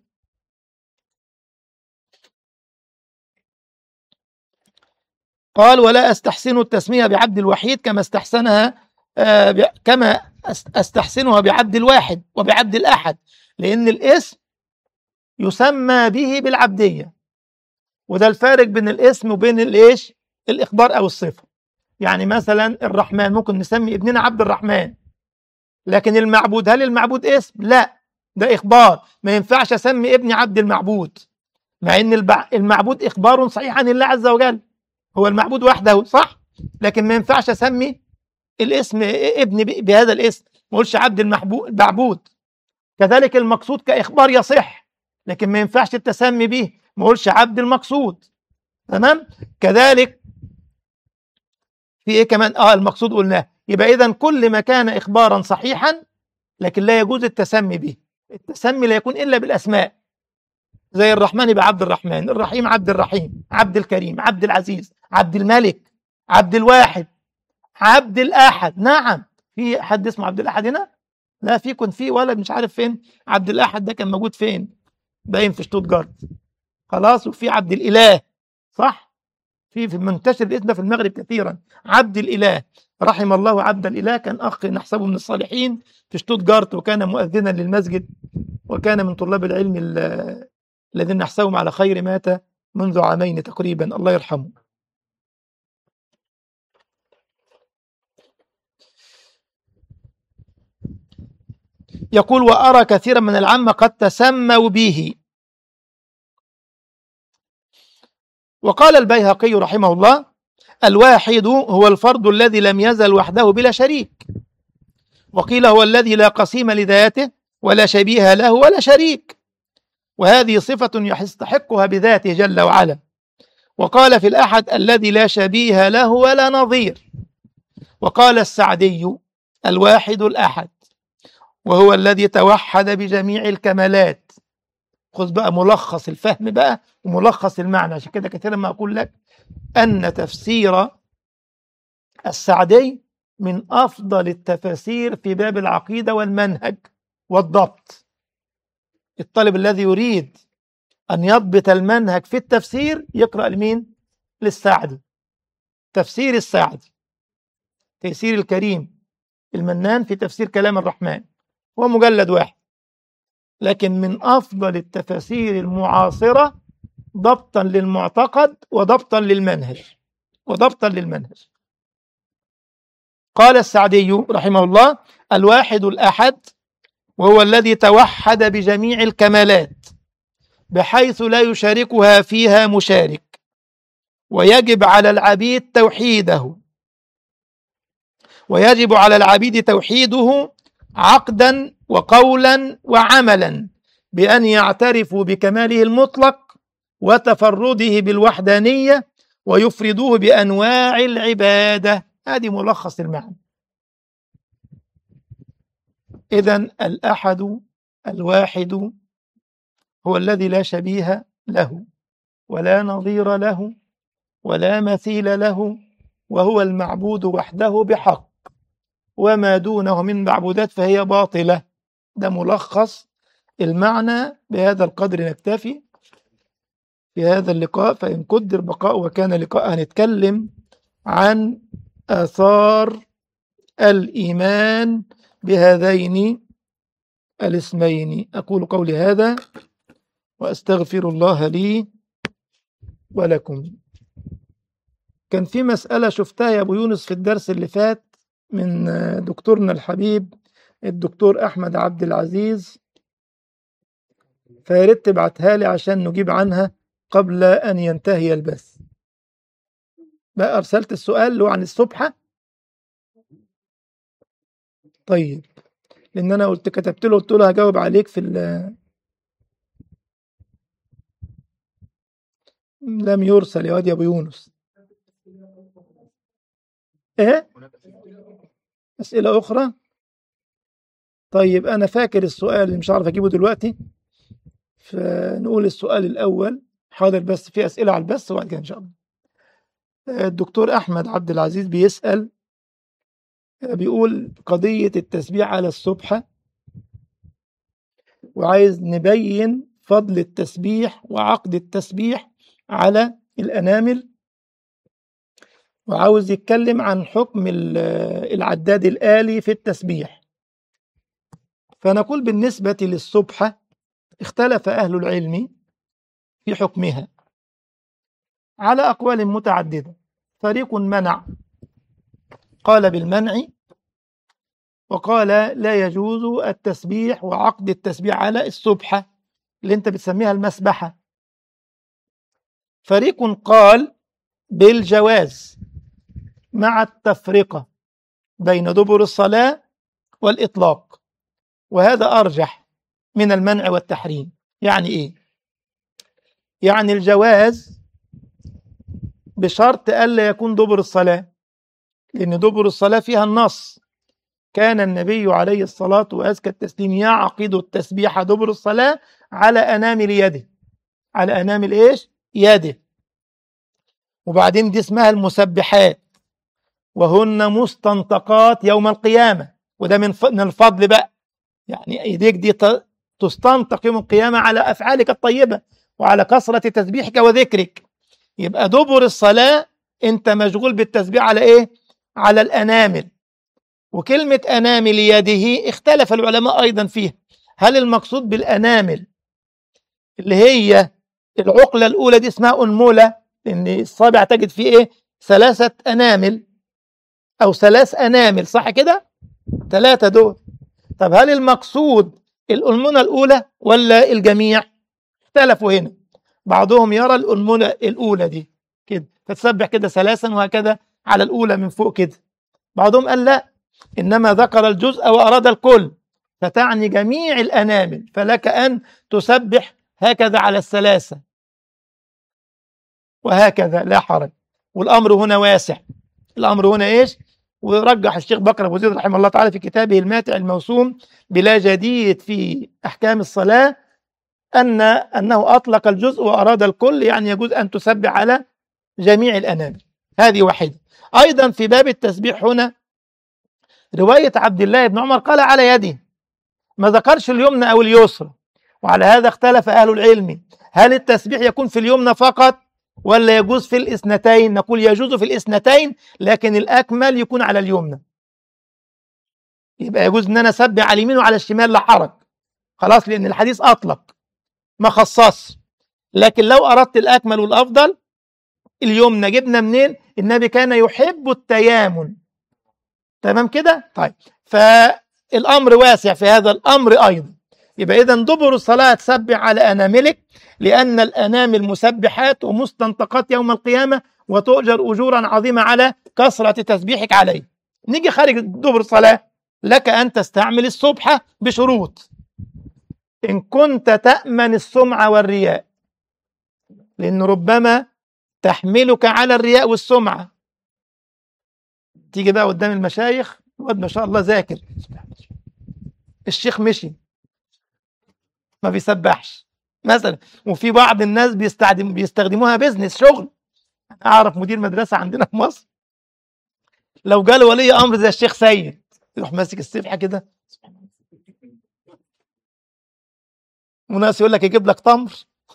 قال ولا أستحسن التسمية بعبد الوحيد كما استحسنها آه كما أستحسنها بعبد الواحد وبعبد الأحد لأن الاسم يسمى به بالعبدية وده الفارق بين الاسم وبين الايش الإخبار أو الصفة يعني مثلا الرحمن ممكن نسمي ابننا عبد الرحمن لكن المعبود هل المعبود اسم؟ لا ده إخبار ما ينفعش أسمي ابني عبد المعبود مع أن المعبود إخبار صحيح عن الله عز وجل هو المعبود وحده صح؟ لكن ما ينفعش أسمي الاسم ابني بهذا الاسم ما أقولش عبد المعبود كذلك المقصود كإخبار يصح لكن ما ينفعش التسمي به ما أقولش عبد المقصود تمام؟ كذلك في ايه كمان اه المقصود قلناه يبقى اذا كل ما كان اخبارا صحيحا لكن لا يجوز التسمي به التسمي لا يكون الا بالاسماء زي الرحمن يبقى عبد الرحمن الرحيم عبد الرحيم عبد الكريم عبد العزيز عبد الملك عبد الواحد عبد الاحد نعم في حد اسمه عبد الاحد هنا لا في كنت في ولد مش عارف فين عبد الاحد ده كان موجود فين باين في شتوتجارت خلاص وفي عبد الاله صح في في منتشر الاسم ده في المغرب كثيرا عبد الاله رحم الله عبد الاله كان اخ نحسبه من الصالحين في شتوتجارت وكان مؤذنا للمسجد وكان من طلاب العلم ال- الذين نحسبهم على خير مات منذ عامين تقريبا الله يرحمه يقول وأرى كثيرا من العامة قد تسموا به وقال البيهقي رحمه الله الواحد هو الفرد الذي لم يزل وحده بلا شريك وقيل هو الذي لا قسيم لذاته ولا شبيه له ولا شريك وهذه صفة يستحقها بذاته جل وعلا وقال في الأحد الذي لا شبيه له ولا نظير وقال السعدي الواحد الأحد وهو الذي توحد بجميع الكمالات خذ بقى ملخص الفهم بقى وملخص المعنى عشان كده كثيرا ما أقول لك أن تفسير السعدي من أفضل التفاسير في باب العقيدة والمنهج والضبط الطالب الذي يريد أن يضبط المنهج في التفسير يقرأ لمين؟ للسعدي تفسير السعدي تيسير الكريم المنان في تفسير كلام الرحمن هو مجلد واحد لكن من أفضل التفاسير المعاصرة ضبطا للمعتقد وضبطا للمنهج وضبطا للمنهج قال السعدي رحمه الله الواحد الأحد وهو الذي توحد بجميع الكمالات بحيث لا يشاركها فيها مشارك ويجب على العبيد توحيده ويجب على العبيد توحيده عقدا وقولا وعملا بأن يعترفوا بكماله المطلق وتفرده بالوحدانية ويفردوه بأنواع العبادة هذه ملخص المعنى إذا الأحد الواحد هو الذي لا شبيه له ولا نظير له ولا مثيل له وهو المعبود وحده بحق وما دونه من معبودات فهي باطلة ده ملخص المعنى بهذا القدر نكتفي في هذا اللقاء فإن قدر بقاء وكان لقاء هنتكلم عن آثار الإيمان بهذين الاسمين أقول قولي هذا وأستغفر الله لي ولكم كان في مسألة شفتها يا أبو يونس في الدرس اللي فات من دكتورنا الحبيب الدكتور أحمد عبد العزيز فياريت تبعتها لي عشان نجيب عنها قبل أن ينتهي البث بقى أرسلت السؤال اللي هو عن السبحة طيب لأن أنا قلت كتبت له قلت له هجاوب عليك في ال لم يرسل يا واد يا أبو يونس إيه؟ أسئلة أخرى؟ طيب أنا فاكر السؤال اللي مش عارف أجيبه دلوقتي فنقول السؤال الأول حاضر بس في أسئلة على البث وبعد كده إن شاء الله الدكتور أحمد عبد العزيز بيسأل بيقول قضية التسبيح على السبحة وعايز نبين فضل التسبيح وعقد التسبيح على الأنامل وعاوز يتكلم عن حكم العداد الآلي في التسبيح فنقول بالنسبة للسبحة اختلف أهل العلم في حكمها على أقوال متعددة فريق منع قال بالمنع وقال لا يجوز التسبيح وعقد التسبيح على السبحة اللي انت بتسميها المسبحة فريق قال بالجواز مع التفرقة بين دبر الصلاة والإطلاق وهذا أرجح من المنع والتحريم يعني إيه؟ يعني الجواز بشرط ألا يكون دبر الصلاة لأن دبر الصلاة فيها النص كان النبي عليه الصلاة وأزكى التسليم يعقد التسبيح دبر الصلاة على أنامل يده على أنامل إيش؟ يده وبعدين دي اسمها المسبحات وهن مستنطقات يوم القيامة وده من ف- من الفضل بقى يعني ايديك دي ت- تستنطق يوم القيامة على أفعالك الطيبة وعلى كثرة تسبيحك وذكرك يبقى دبر الصلاة أنت مشغول بالتسبيح على إيه؟ على الأنامل وكلمة أنامل يده اختلف العلماء أيضا فيها هل المقصود بالأنامل اللي هي العقلة الأولى دي اسمها أنملة لأن الصابع تجد فيه إيه؟ ثلاثة أنامل أو ثلاث أنامل صح كده؟ ثلاثة دول طب هل المقصود الأنملة الأولى ولا الجميع؟ اختلفوا هنا بعضهم يرى الأنملة الأولى دي كده فتسبح كده ثلاثا وهكذا على الأولى من فوق كده بعضهم قال لا إنما ذكر الجزء وأراد الكل فتعني جميع الأنامل فلك أن تسبح هكذا على الثلاثة وهكذا لا حرج والأمر هنا واسع الأمر هنا إيش ورجح الشيخ بكر أبو زيد رحمه الله تعالى في كتابه الماتع الموسوم بلا جديد في أحكام الصلاة أن أنه أطلق الجزء وأراد الكل يعني يجوز أن تسبح على جميع الأنامل هذه واحدة أيضا في باب التسبيح هنا رواية عبد الله بن عمر قال على يده ما ذكرش اليمنى أو اليسرى وعلى هذا اختلف أهل العلم هل التسبيح يكون في اليمنى فقط ولا يجوز في الاثنتين نقول يجوز في الاثنتين لكن الأكمل يكون على اليمنى يبقى يجوز ان انا اسبح على اليمين وعلى الشمال لا حرج خلاص لان الحديث اطلق ما خصص لكن لو اردت الاكمل والافضل اليمنى جبنا منين النبي كان يحب التيامن تمام كده طيب فالامر واسع في هذا الامر ايضا يبقى اذا دبر الصلاه تسبح على اناملك لان الانامل مسبحات ومستنطقات يوم القيامه وتؤجر اجورا عظيمه على كثره تسبيحك عليه نيجي خارج دبر الصلاه لك ان تستعمل السبحه بشروط ان كنت تامن السمعه والرياء لان ربما تحملك على الرياء والسمعه تيجي بقى قدام المشايخ الواد ما شاء الله ذاكر الشيخ مشي ما بيسبحش مثلا وفي بعض الناس بيستخدم بيستخدموها بيزنس شغل أنا اعرف مدير مدرسه عندنا في مصر لو جاله ولي امر زي الشيخ سيد يروح ماسك السبحه كده وناس يقول لك يجيب لك تمر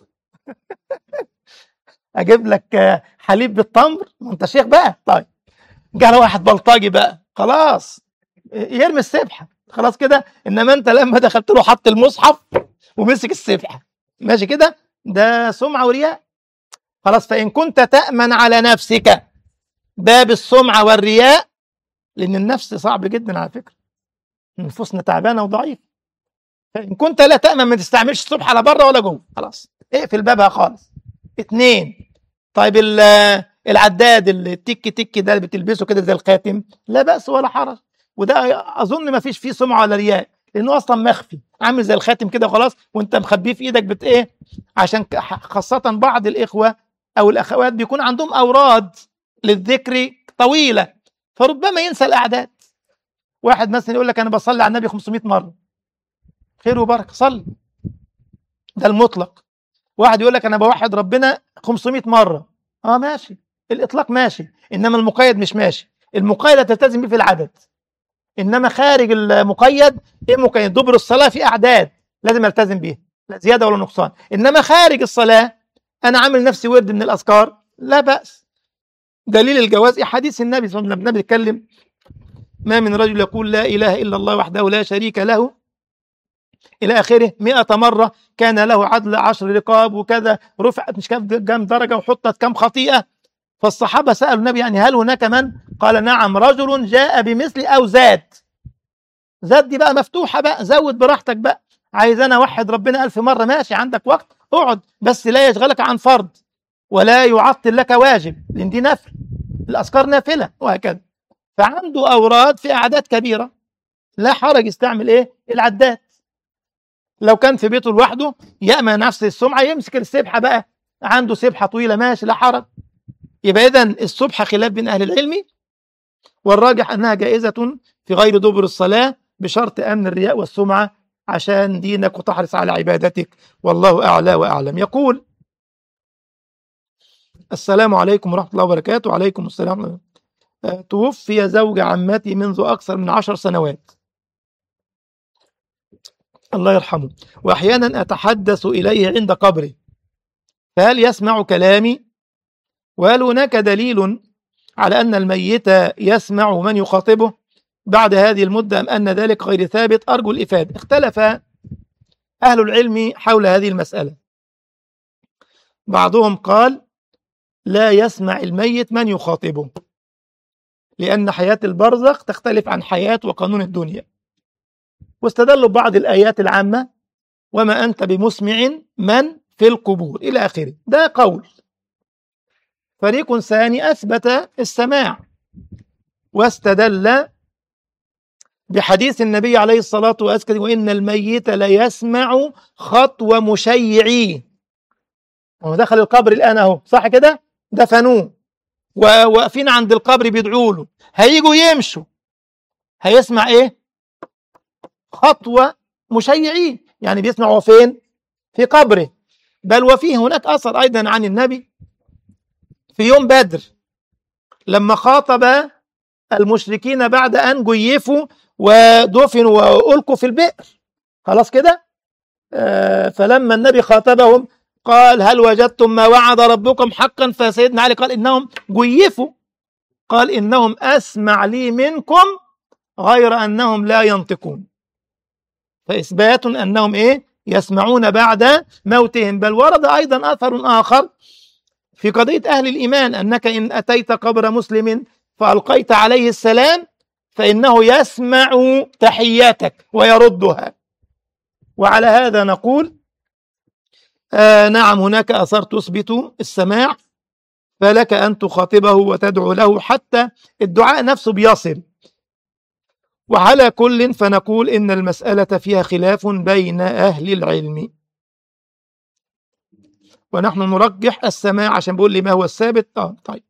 اجيب لك آه، حليب بالتمر ما انت شيخ بقى طيب جه واحد بلطجي بقى خلاص يرمي السبحه خلاص كده انما انت لما دخلت له حط المصحف ومسك السبحه ماشي كده ده سمعه ورياء خلاص فان كنت تامن على نفسك باب السمعه والرياء لان النفس صعب جدا على فكره نفوسنا تعبانه وضعيفه فان كنت لا تامن ما تستعملش الصبح لا بره ولا جوه خلاص اقفل بابها خالص اتنين طيب ال- العداد اللي التك تك ده اللي بتلبسه كده زي الخاتم لا باس ولا حرج وده اظن ما فيش فيه سمعه ولا رياء لانه اصلا مخفي عامل زي الخاتم كده خلاص وانت مخبيه في ايدك بت ايه عشان ك- خاصه بعض الاخوه او الاخوات بيكون عندهم اوراد للذكر طويله فربما ينسى الاعداد واحد مثلا يقول لك انا بصلي على النبي 500 مره خير وبركه صلي ده المطلق واحد يقول لك انا بوحد ربنا 500 مره اه ماشي الاطلاق ماشي انما المقيد مش ماشي المقيد تلتزم بيه في العدد انما خارج المقيد ايه مقيد دبر الصلاه في اعداد لازم التزم بيها لا زياده ولا نقصان انما خارج الصلاه انا عامل نفسي ورد من الاذكار لا باس دليل الجواز احاديث النبي صلى الله عليه وسلم النبي بيتكلم ما من رجل يقول لا اله الا الله وحده لا شريك له الى اخره مئة مره كان له عدل عشر رقاب وكذا رفعت مش كام كام درجه وحطت كام خطيئه فالصحابه سالوا النبي يعني هل هناك من قال نعم رجل جاء بمثل او زاد زاد دي بقى مفتوحه بقى زود براحتك بقى عايز انا اوحد ربنا ألف مره ماشي عندك وقت اقعد بس لا يشغلك عن فرض ولا يعطل لك واجب لان دي نفل الاذكار نافله وهكذا فعنده اوراد في اعداد كبيره لا حرج يستعمل ايه العداد لو كان في بيته لوحده يأمن نفس السمعة يمسك السبحة بقى عنده سبحة طويلة ماشي لا حرج يبقى إذا السبحة خلاف بين أهل العلم والراجح أنها جائزة في غير دبر الصلاة بشرط أمن الرياء والسمعة عشان دينك وتحرص على عبادتك والله أعلى وأعلم يقول السلام عليكم ورحمة الله وبركاته وعليكم السلام ورحمة الله. آه، توفي زوج عمتي منذ أكثر من عشر سنوات الله يرحمه وأحيانا أتحدث إليه عند قبره فهل يسمع كلامي وهل هناك دليل على أن الميت يسمع من يخاطبه بعد هذه المدة أم أن ذلك غير ثابت أرجو الإفادة اختلف أهل العلم حول هذه المسألة بعضهم قال لا يسمع الميت من يخاطبه لأن حياة البرزخ تختلف عن حياة وقانون الدنيا واستدلوا ببعض الآيات العامة وما أنت بمسمع من في القبور إلى آخره ده قول فريق ثاني أثبت السماع واستدل بحديث النبي عليه الصلاة والسلام وإن الميت ليسمع خطوة مشيعيه هو دخل القبر الآن أهو صح كده دفنوه وواقفين عند القبر بيدعوا له هيجوا يمشوا هيسمع ايه خطوة مشيعين يعني بيسمع هو فين في قبره بل وفيه هناك أثر أيضا عن النبي في يوم بدر لما خاطب المشركين بعد أن جيفوا ودفنوا وألقوا في البئر خلاص كده آه فلما النبي خاطبهم قال هل وجدتم ما وعد ربكم حقا فسيدنا علي قال إنهم جيفوا قال إنهم أسمع لي منكم غير أنهم لا ينطقون فإثبات أنهم إيه يسمعون بعد موتهم بل ورد أيضا أثر آخر في قضية أهل الإيمان أنك إن أتيت قبر مسلم فألقيت عليه السلام فإنه يسمع تحياتك ويردها وعلى هذا نقول آه نعم هناك آثار تثبت السماع فلك أن تخاطبه وتدعو له حتى الدعاء نفسه بيصل وعلى كل فنقول إن المسألة فيها خلاف بين أهل العلم ونحن نرجح السماع عشان بيقول لي ما هو الثابت آه طيب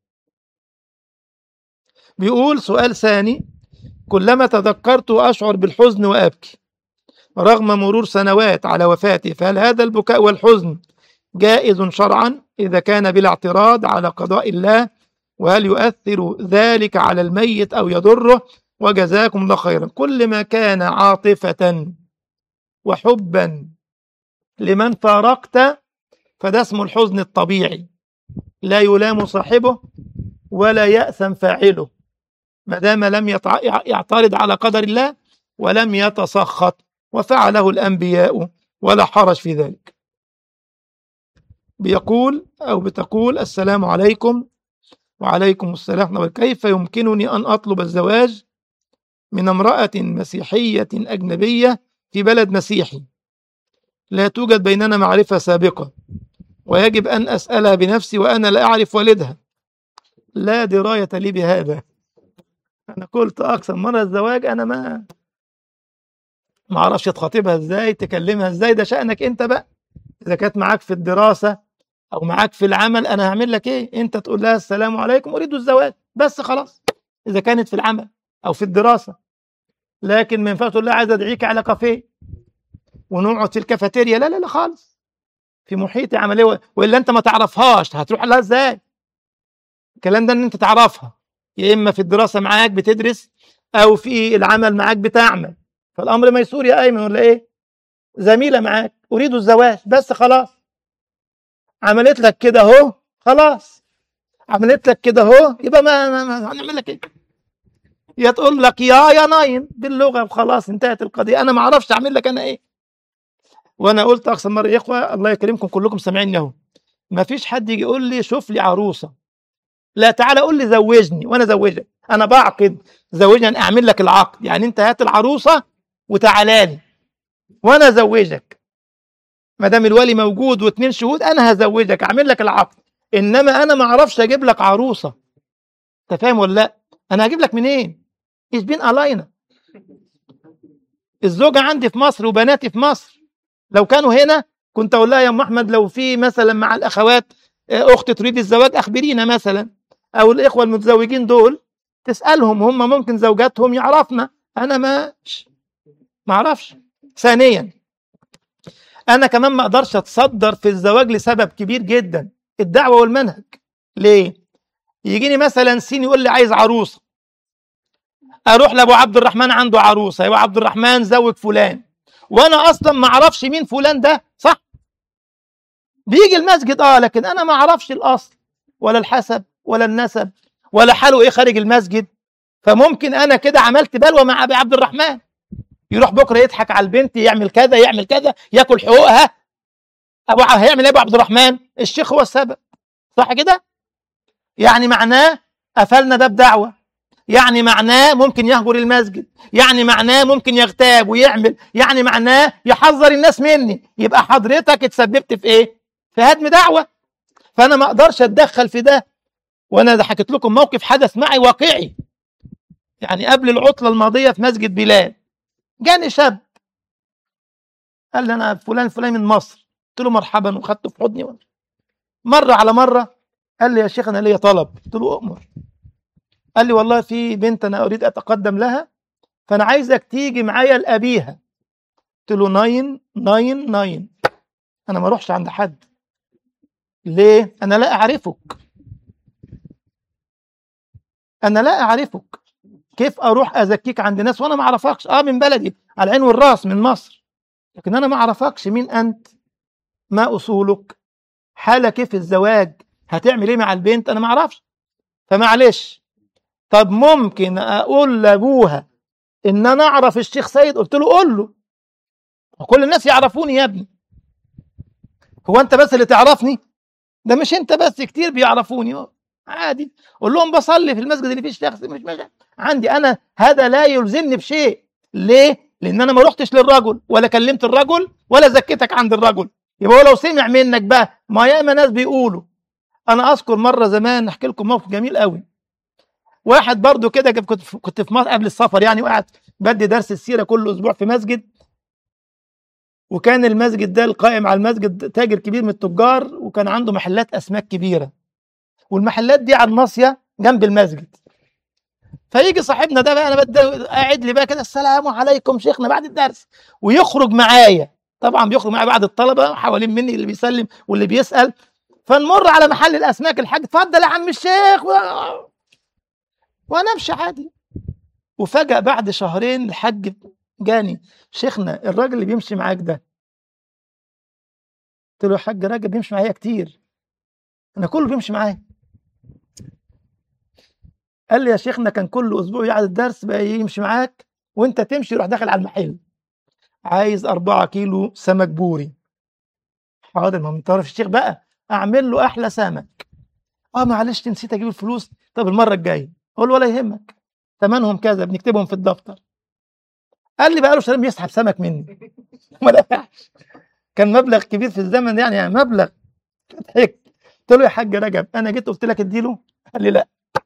بيقول سؤال ثاني كلما تذكرت أشعر بالحزن وأبكي رغم مرور سنوات على وفاته فهل هذا البكاء والحزن جائز شرعا إذا كان بلا اعتراض على قضاء الله وهل يؤثر ذلك على الميت أو يضره وجزاكم الله خيرا كل ما كان عاطفة وحبا لمن فارقت فده اسمه الحزن الطبيعي لا يلام صاحبه ولا يأثم فاعله ما دام لم يعترض على قدر الله ولم يتسخط وفعله الأنبياء ولا حرج في ذلك بيقول أو بتقول السلام عليكم وعليكم السلام كيف يمكنني أن أطلب الزواج من امرأة مسيحية أجنبية في بلد مسيحي لا توجد بيننا معرفة سابقة ويجب أن أسألها بنفسي وأنا لا أعرف والدها لا دراية لي بهذا أنا قلت أكثر مرة الزواج أنا ما ما اعرفش تخاطبها ازاي تكلمها ازاي ده شأنك انت بقى اذا كانت معاك في الدراسة او معاك في العمل انا هعمل لك ايه انت تقول لها السلام عليكم اريد الزواج بس خلاص اذا كانت في العمل او في الدراسة لكن ما ينفعش تقول لها عايز ادعيك على كافيه ونقعد في الكافيتيريا لا لا لا خالص في محيط عمليه والا انت ما تعرفهاش هتروح لها ازاي الكلام ده ان انت تعرفها يا اما في الدراسه معاك بتدرس او في العمل معاك بتعمل فالامر ميسور يا ايمن ولا ايه زميله معاك اريد الزواج بس خلاص عملت لك كده اهو خلاص عملت لك كده اهو يبقى ما, ما, ما هنعمل لك ايه يا تقول لك يا يا ناين باللغه وخلاص انتهت القضيه انا ما اعرفش اعمل لك انا ايه وانا قلت اقصى مره يا اخوه الله يكرمكم كلكم سامعيني اهو ما فيش حد يجي يقول لي شوف لي عروسه لا تعالى قول لي زوجني وانا زوجك انا بعقد زوجني اعمل لك العقد يعني انت هات العروسه وتعالى لي وانا ازوجك ما دام الولي موجود واثنين شهود انا هزوجك اعمل لك العقد انما انا ما اعرفش اجيب لك عروسه انت فاهم ولا لا انا هجيب لك منين ايش بين الاينا الزوجه عندي في مصر وبناتي في مصر لو كانوا هنا كنت اقول لها يا ام احمد لو في مثلا مع الاخوات اخت تريد الزواج اخبرينا مثلا او الاخوه المتزوجين دول تسالهم هم ممكن زوجاتهم يعرفنا انا ما ما اعرفش ثانيا انا كمان ما اقدرش اتصدر في الزواج لسبب كبير جدا الدعوه والمنهج ليه يجيني مثلا سين يقول لي عايز عروسه اروح لابو عبد الرحمن عنده عروسه يا ابو عبد الرحمن زوج فلان وانا اصلا ما اعرفش مين فلان ده صح بيجي المسجد اه لكن انا ما اعرفش الاصل ولا الحسب ولا النسب ولا حاله ايه خارج المسجد فممكن انا كده عملت بلوى مع ابي عبد الرحمن يروح بكره يضحك على البنت يعمل كذا يعمل كذا ياكل حقوقها ابو ع- هيعمل ايه ابو عبد الرحمن الشيخ هو السبب صح كده يعني معناه قفلنا باب دعوه يعني معناه ممكن يهجر المسجد يعني معناه ممكن يغتاب ويعمل يعني معناه يحذر الناس مني يبقى حضرتك اتسببت في ايه في هدم دعوه فانا ما اقدرش اتدخل في ده وانا ده حكيت لكم موقف حدث معي واقعي يعني قبل العطله الماضيه في مسجد بلال جاني شاب قال لي انا فلان فلان من مصر قلت له مرحبا وخدته في حضني مره على مره قال لي يا شيخ انا ليا طلب قلت له اؤمر قال لي والله في بنت انا اريد اتقدم لها فانا عايزك تيجي معايا لابيها قلت له ناين ناين ناين انا ما اروحش عند حد ليه انا لا اعرفك انا لا اعرفك كيف اروح ازكيك عند ناس وانا ما اعرفكش اه من بلدي على العين والراس من مصر لكن انا ما اعرفكش مين انت ما اصولك حالك كيف الزواج هتعمل ايه مع البنت انا ما اعرفش فمعلش طب ممكن اقول لابوها ان انا اعرف الشيخ سيد قلت له قول له وكل الناس يعرفوني يا ابني هو انت بس اللي تعرفني ده مش انت بس كتير بيعرفوني أهو. عادي قول لهم بصلي في المسجد اللي فيه الشيخ مش مش عندي انا هذا لا يلزمني بشيء ليه لان انا ما رحتش للرجل ولا كلمت الرجل ولا زكيتك عند الرجل يبقى هو لو سمع منك بقى ما ياما ناس بيقولوا انا اذكر مره زمان احكي لكم موقف جميل قوي واحد برضو كده كنت في- كنت في مصر قبل السفر يعني وقعد بدي درس السيره كل اسبوع في مسجد وكان المسجد ده القائم على المسجد تاجر كبير من التجار وكان عنده محلات اسماك كبيره والمحلات دي على الناصيه جنب المسجد فيجي صاحبنا ده بقى انا بدي قاعد لي بقى كده السلام عليكم شيخنا بعد الدرس ويخرج معايا طبعا بيخرج معايا بعد الطلبه حوالين مني اللي بيسلم واللي بيسال فنمر على محل الاسماك الحاج اتفضل يا عم الشيخ و... وانا امشي عادي وفجأة بعد شهرين الحاج جاني شيخنا الراجل اللي بيمشي معاك ده قلت له يا حاج راجل بيمشي معايا كتير انا كله بيمشي معايا قال لي يا شيخنا كان كل اسبوع يقعد الدرس بقى يمشي معاك وانت تمشي يروح داخل على المحل عايز أربعة كيلو سمك بوري حاضر ما من طرف الشيخ بقى اعمل له احلى سمك اه معلش نسيت اجيب الفلوس طب المره الجايه اقول له ولا يهمك ثمنهم كذا بنكتبهم في الدفتر قال لي بقى له شهرين بيسحب سمك مني ما دفعش كان مبلغ كبير في الزمن يعني, يعني مبلغ ضحكت قلت له يا حاج رجب انا جيت قلت لك اديله قال لي لا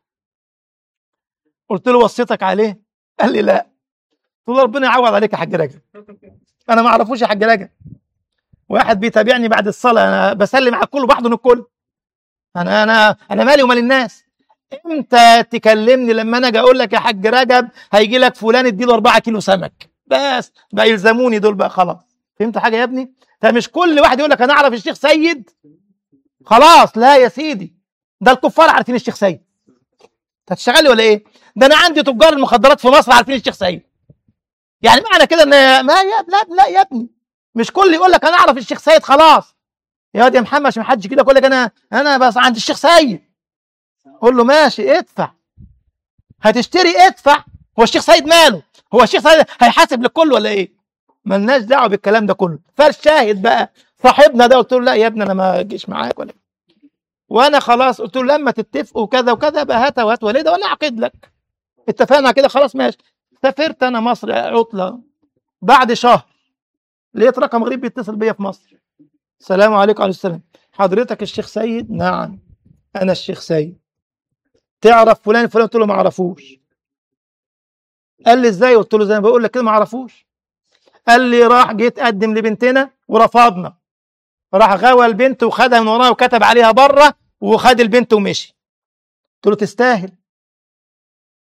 قلت له وصيتك عليه قال لي لا قلت له ربنا يعوض عليك يا حاج رجب انا ما اعرفوش يا حاج رجب واحد بيتابعني بعد الصلاه انا بسلم على الكل وبحضن الكل انا انا انا مالي ومال الناس امتى تكلمني لما انا اجي اقول لك يا حاج رجب هيجي لك فلان اديله 4 كيلو سمك بس بقى يلزموني دول بقى خلاص فهمت حاجه يا ابني فمش كل واحد يقول لك انا اعرف الشيخ سيد خلاص لا يا سيدي ده الكفار عارفين الشيخ سيد انت هتشتغلي ولا ايه ده انا عندي تجار المخدرات في مصر عارفين الشيخ سيد يعني معنى كده ان ما يا لا لا يا ابني مش كل يقول لك انا اعرف الشيخ سيد خلاص يا واد يا محمد عشان ما حدش كده يقول لك انا انا بس عند الشيخ سيد قول له ماشي ادفع هتشتري ادفع هو الشيخ سيد ماله هو الشيخ سيد هيحاسب للكل ولا ايه ملناش دعوه بالكلام ده كله فالشاهد بقى صاحبنا ده قلت له لا يا ابني انا ما اجيش معاك ولا وانا خلاص قلت له لما تتفقوا كذا وكذا بقى هات وهات وليده وانا اعقد لك اتفقنا كده خلاص ماشي سافرت انا مصر عطله بعد شهر لقيت رقم غريب بيتصل بيا في مصر السلام عليكم وعليكم السلام حضرتك الشيخ سيد نعم انا الشيخ سيد تعرف فلان فلان قلت له ما اعرفوش قال لي ازاي قلت له زي ما بقول لك كده ما اعرفوش قال لي راح جيت اقدم لبنتنا ورفضنا راح غوى البنت وخدها من وراها وكتب عليها بره وخد البنت ومشي قلت له تستاهل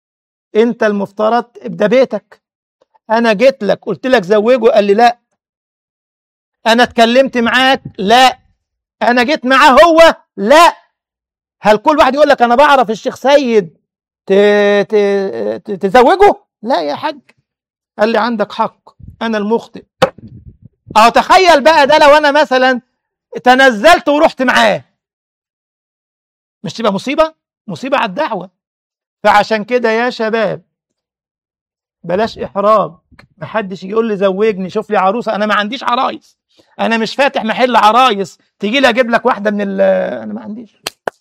انت المفترض ده بيتك انا جيت لك قلت لك زوجه قال لي لا انا اتكلمت معاك لا انا جيت معاه هو لا هل كل واحد يقول لك انا بعرف الشيخ سيد ت... ت... ت... تزوجه لا يا حاج قال لي عندك حق انا المخطئ اهو تخيل بقى ده لو انا مثلا تنزلت ورحت معاه مش تبقى مصيبه مصيبه على الدعوه فعشان كده يا شباب بلاش احراج محدش يقول لي زوجني شوف لي عروسه انا ما عنديش عرايس انا مش فاتح محل عرايس تيجي لي اجيب لك واحده من ال انا ما عنديش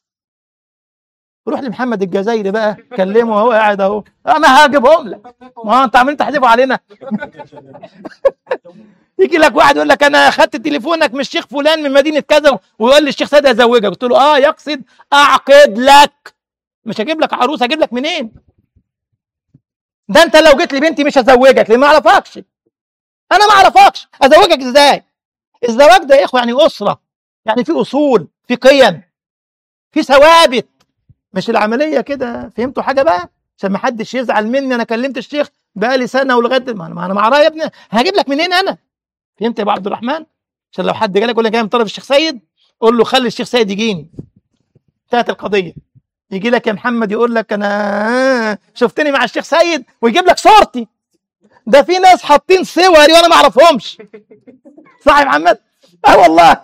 روح لمحمد الجزايري بقى كلمه وهو قاعد اهو انا هجيبهم لك ما هو انت عمالين تحذفوا علينا يجي لك واحد يقول لك انا اخدت تليفونك من الشيخ فلان من مدينه كذا ويقول لي الشيخ سيد ازوجك قلت له اه يقصد اعقد لك مش هجيب لك عروس هجيب لك منين ده انت لو جيت لي بنتي مش هزوجك ليه ما اعرفكش انا ما اعرفكش ازوجك ازاي الزواج ده يا اخوه يعني اسره يعني في اصول في قيم في ثوابت مش العمليه كده فهمتوا حاجه بقى عشان ما حدش يزعل مني انا كلمت الشيخ بقالي سنه ولغايه دل- ما انا ما انا معاه يا ابني هجيب لك منين انا فهمت يا ابو عبد الرحمن عشان لو حد جالك يقول لك جاي من طرف الشيخ سيد قول له خلي الشيخ سيد يجيني انتهت القضيه يجي لك يا محمد يقول لك انا شفتني مع الشيخ سيد ويجيب لك صورتي ده في ناس حاطين صوري وانا ما اعرفهمش صح يا محمد اه والله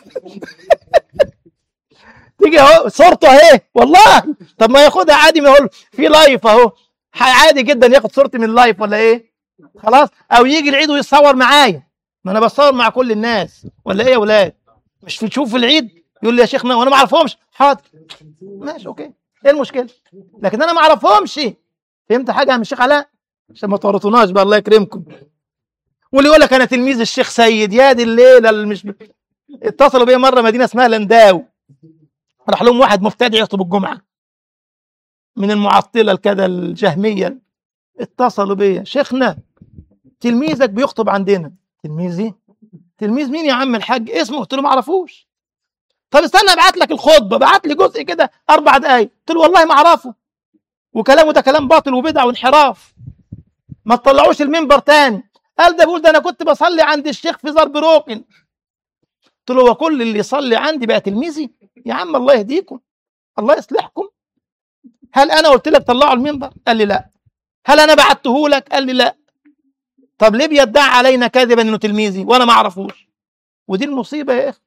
تيجي اهو صورته اهي والله طب ما ياخدها عادي ما هو في لايف اهو ح- عادي جدا ياخد صورتي من اللايف ولا ايه خلاص او يجي العيد ويتصور معايا ما انا بصور مع كل الناس ولا ايه يا ولاد مش في تشوف العيد يقول لي يا شيخ ما وانا ما اعرفهمش حاضر ماشي اوكي ايه المشكله لكن انا ما اعرفهمش فهمت حاجه يا عم الشيخ علاء عشان ما تورطوناش بقى الله يكرمكم واللي يقول لك انا تلميذ الشيخ سيد يا دي الليله اللي مش ب... اتصلوا بيا مره مدينه اسمها لنداو راح لهم واحد مبتدع يخطب الجمعه من المعطله الكذا الجهميه اتصلوا بيا شيخنا تلميذك بيخطب عندنا تلميذي تلميذ مين يا عم الحاج اسمه قلت له ما اعرفوش طب استنى ابعت لك الخطبه بعت لي جزء كده اربع دقايق قلت له والله ما اعرفه وكلامه ده كلام باطل وبدع وانحراف ما تطلعوش المنبر تاني قال ده بيقول ده انا كنت بصلي عند الشيخ في ضرب روقن قلت له وكل اللي يصلي عندي بقى تلميذي يا عم الله يهديكم الله يصلحكم هل انا قلت لك طلعوا المنبر قال لي لا هل انا بعته لك قال لي لا طب ليه بيدعي علينا كذبا انه تلميذي وانا ما اعرفوش ودي المصيبه يا اخي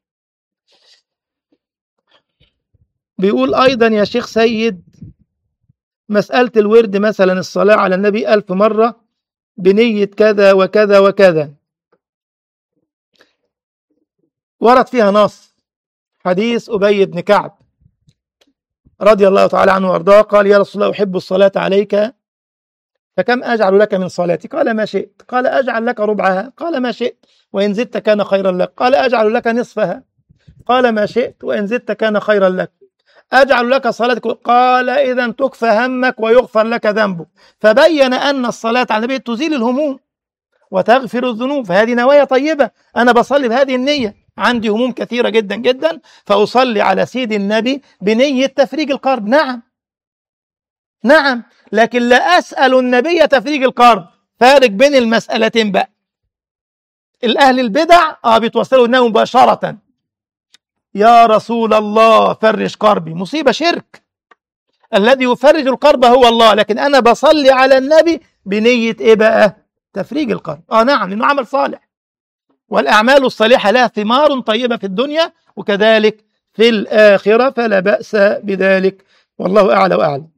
بيقول ايضا يا شيخ سيد مسألة الورد مثلا الصلاة على النبي ألف مرة بنية كذا وكذا وكذا ورد فيها نص حديث أبي بن كعب رضي الله تعالى عنه وأرضاه قال يا رسول الله أحب الصلاة عليك فكم أجعل لك من صلاتي قال ما شئت قال أجعل لك ربعها قال ما شئت وإن زدت كان خيرا لك قال أجعل لك نصفها قال ما شئت وإن زدت كان خيرا لك أجعل لك صلاتك قال إذا تكفى همك ويغفر لك ذنبك فبين أن الصلاة على النبي تزيل الهموم وتغفر الذنوب فهذه نوايا طيبة أنا بصلي بهذه النية عندي هموم كثيرة جدا جدا فأصلي على سيد النبي بنية تفريج القرب نعم نعم لكن لا أسأل النبي تفريج القرب فارق بين المسألتين بقى الأهل البدع آه بيتوصلوا النبي مباشرة يا رسول الله فرج كربي مصيبة شرك الذي يفرج الكرب هو الله لكن أنا بصلي على النبي بنية إيه بقى تفريج الكرب آه نعم لأنه عمل صالح والأعمال الصالحة لها ثمار طيبة في الدنيا وكذلك في الآخرة فلا بأس بذلك والله أعلى وأعلم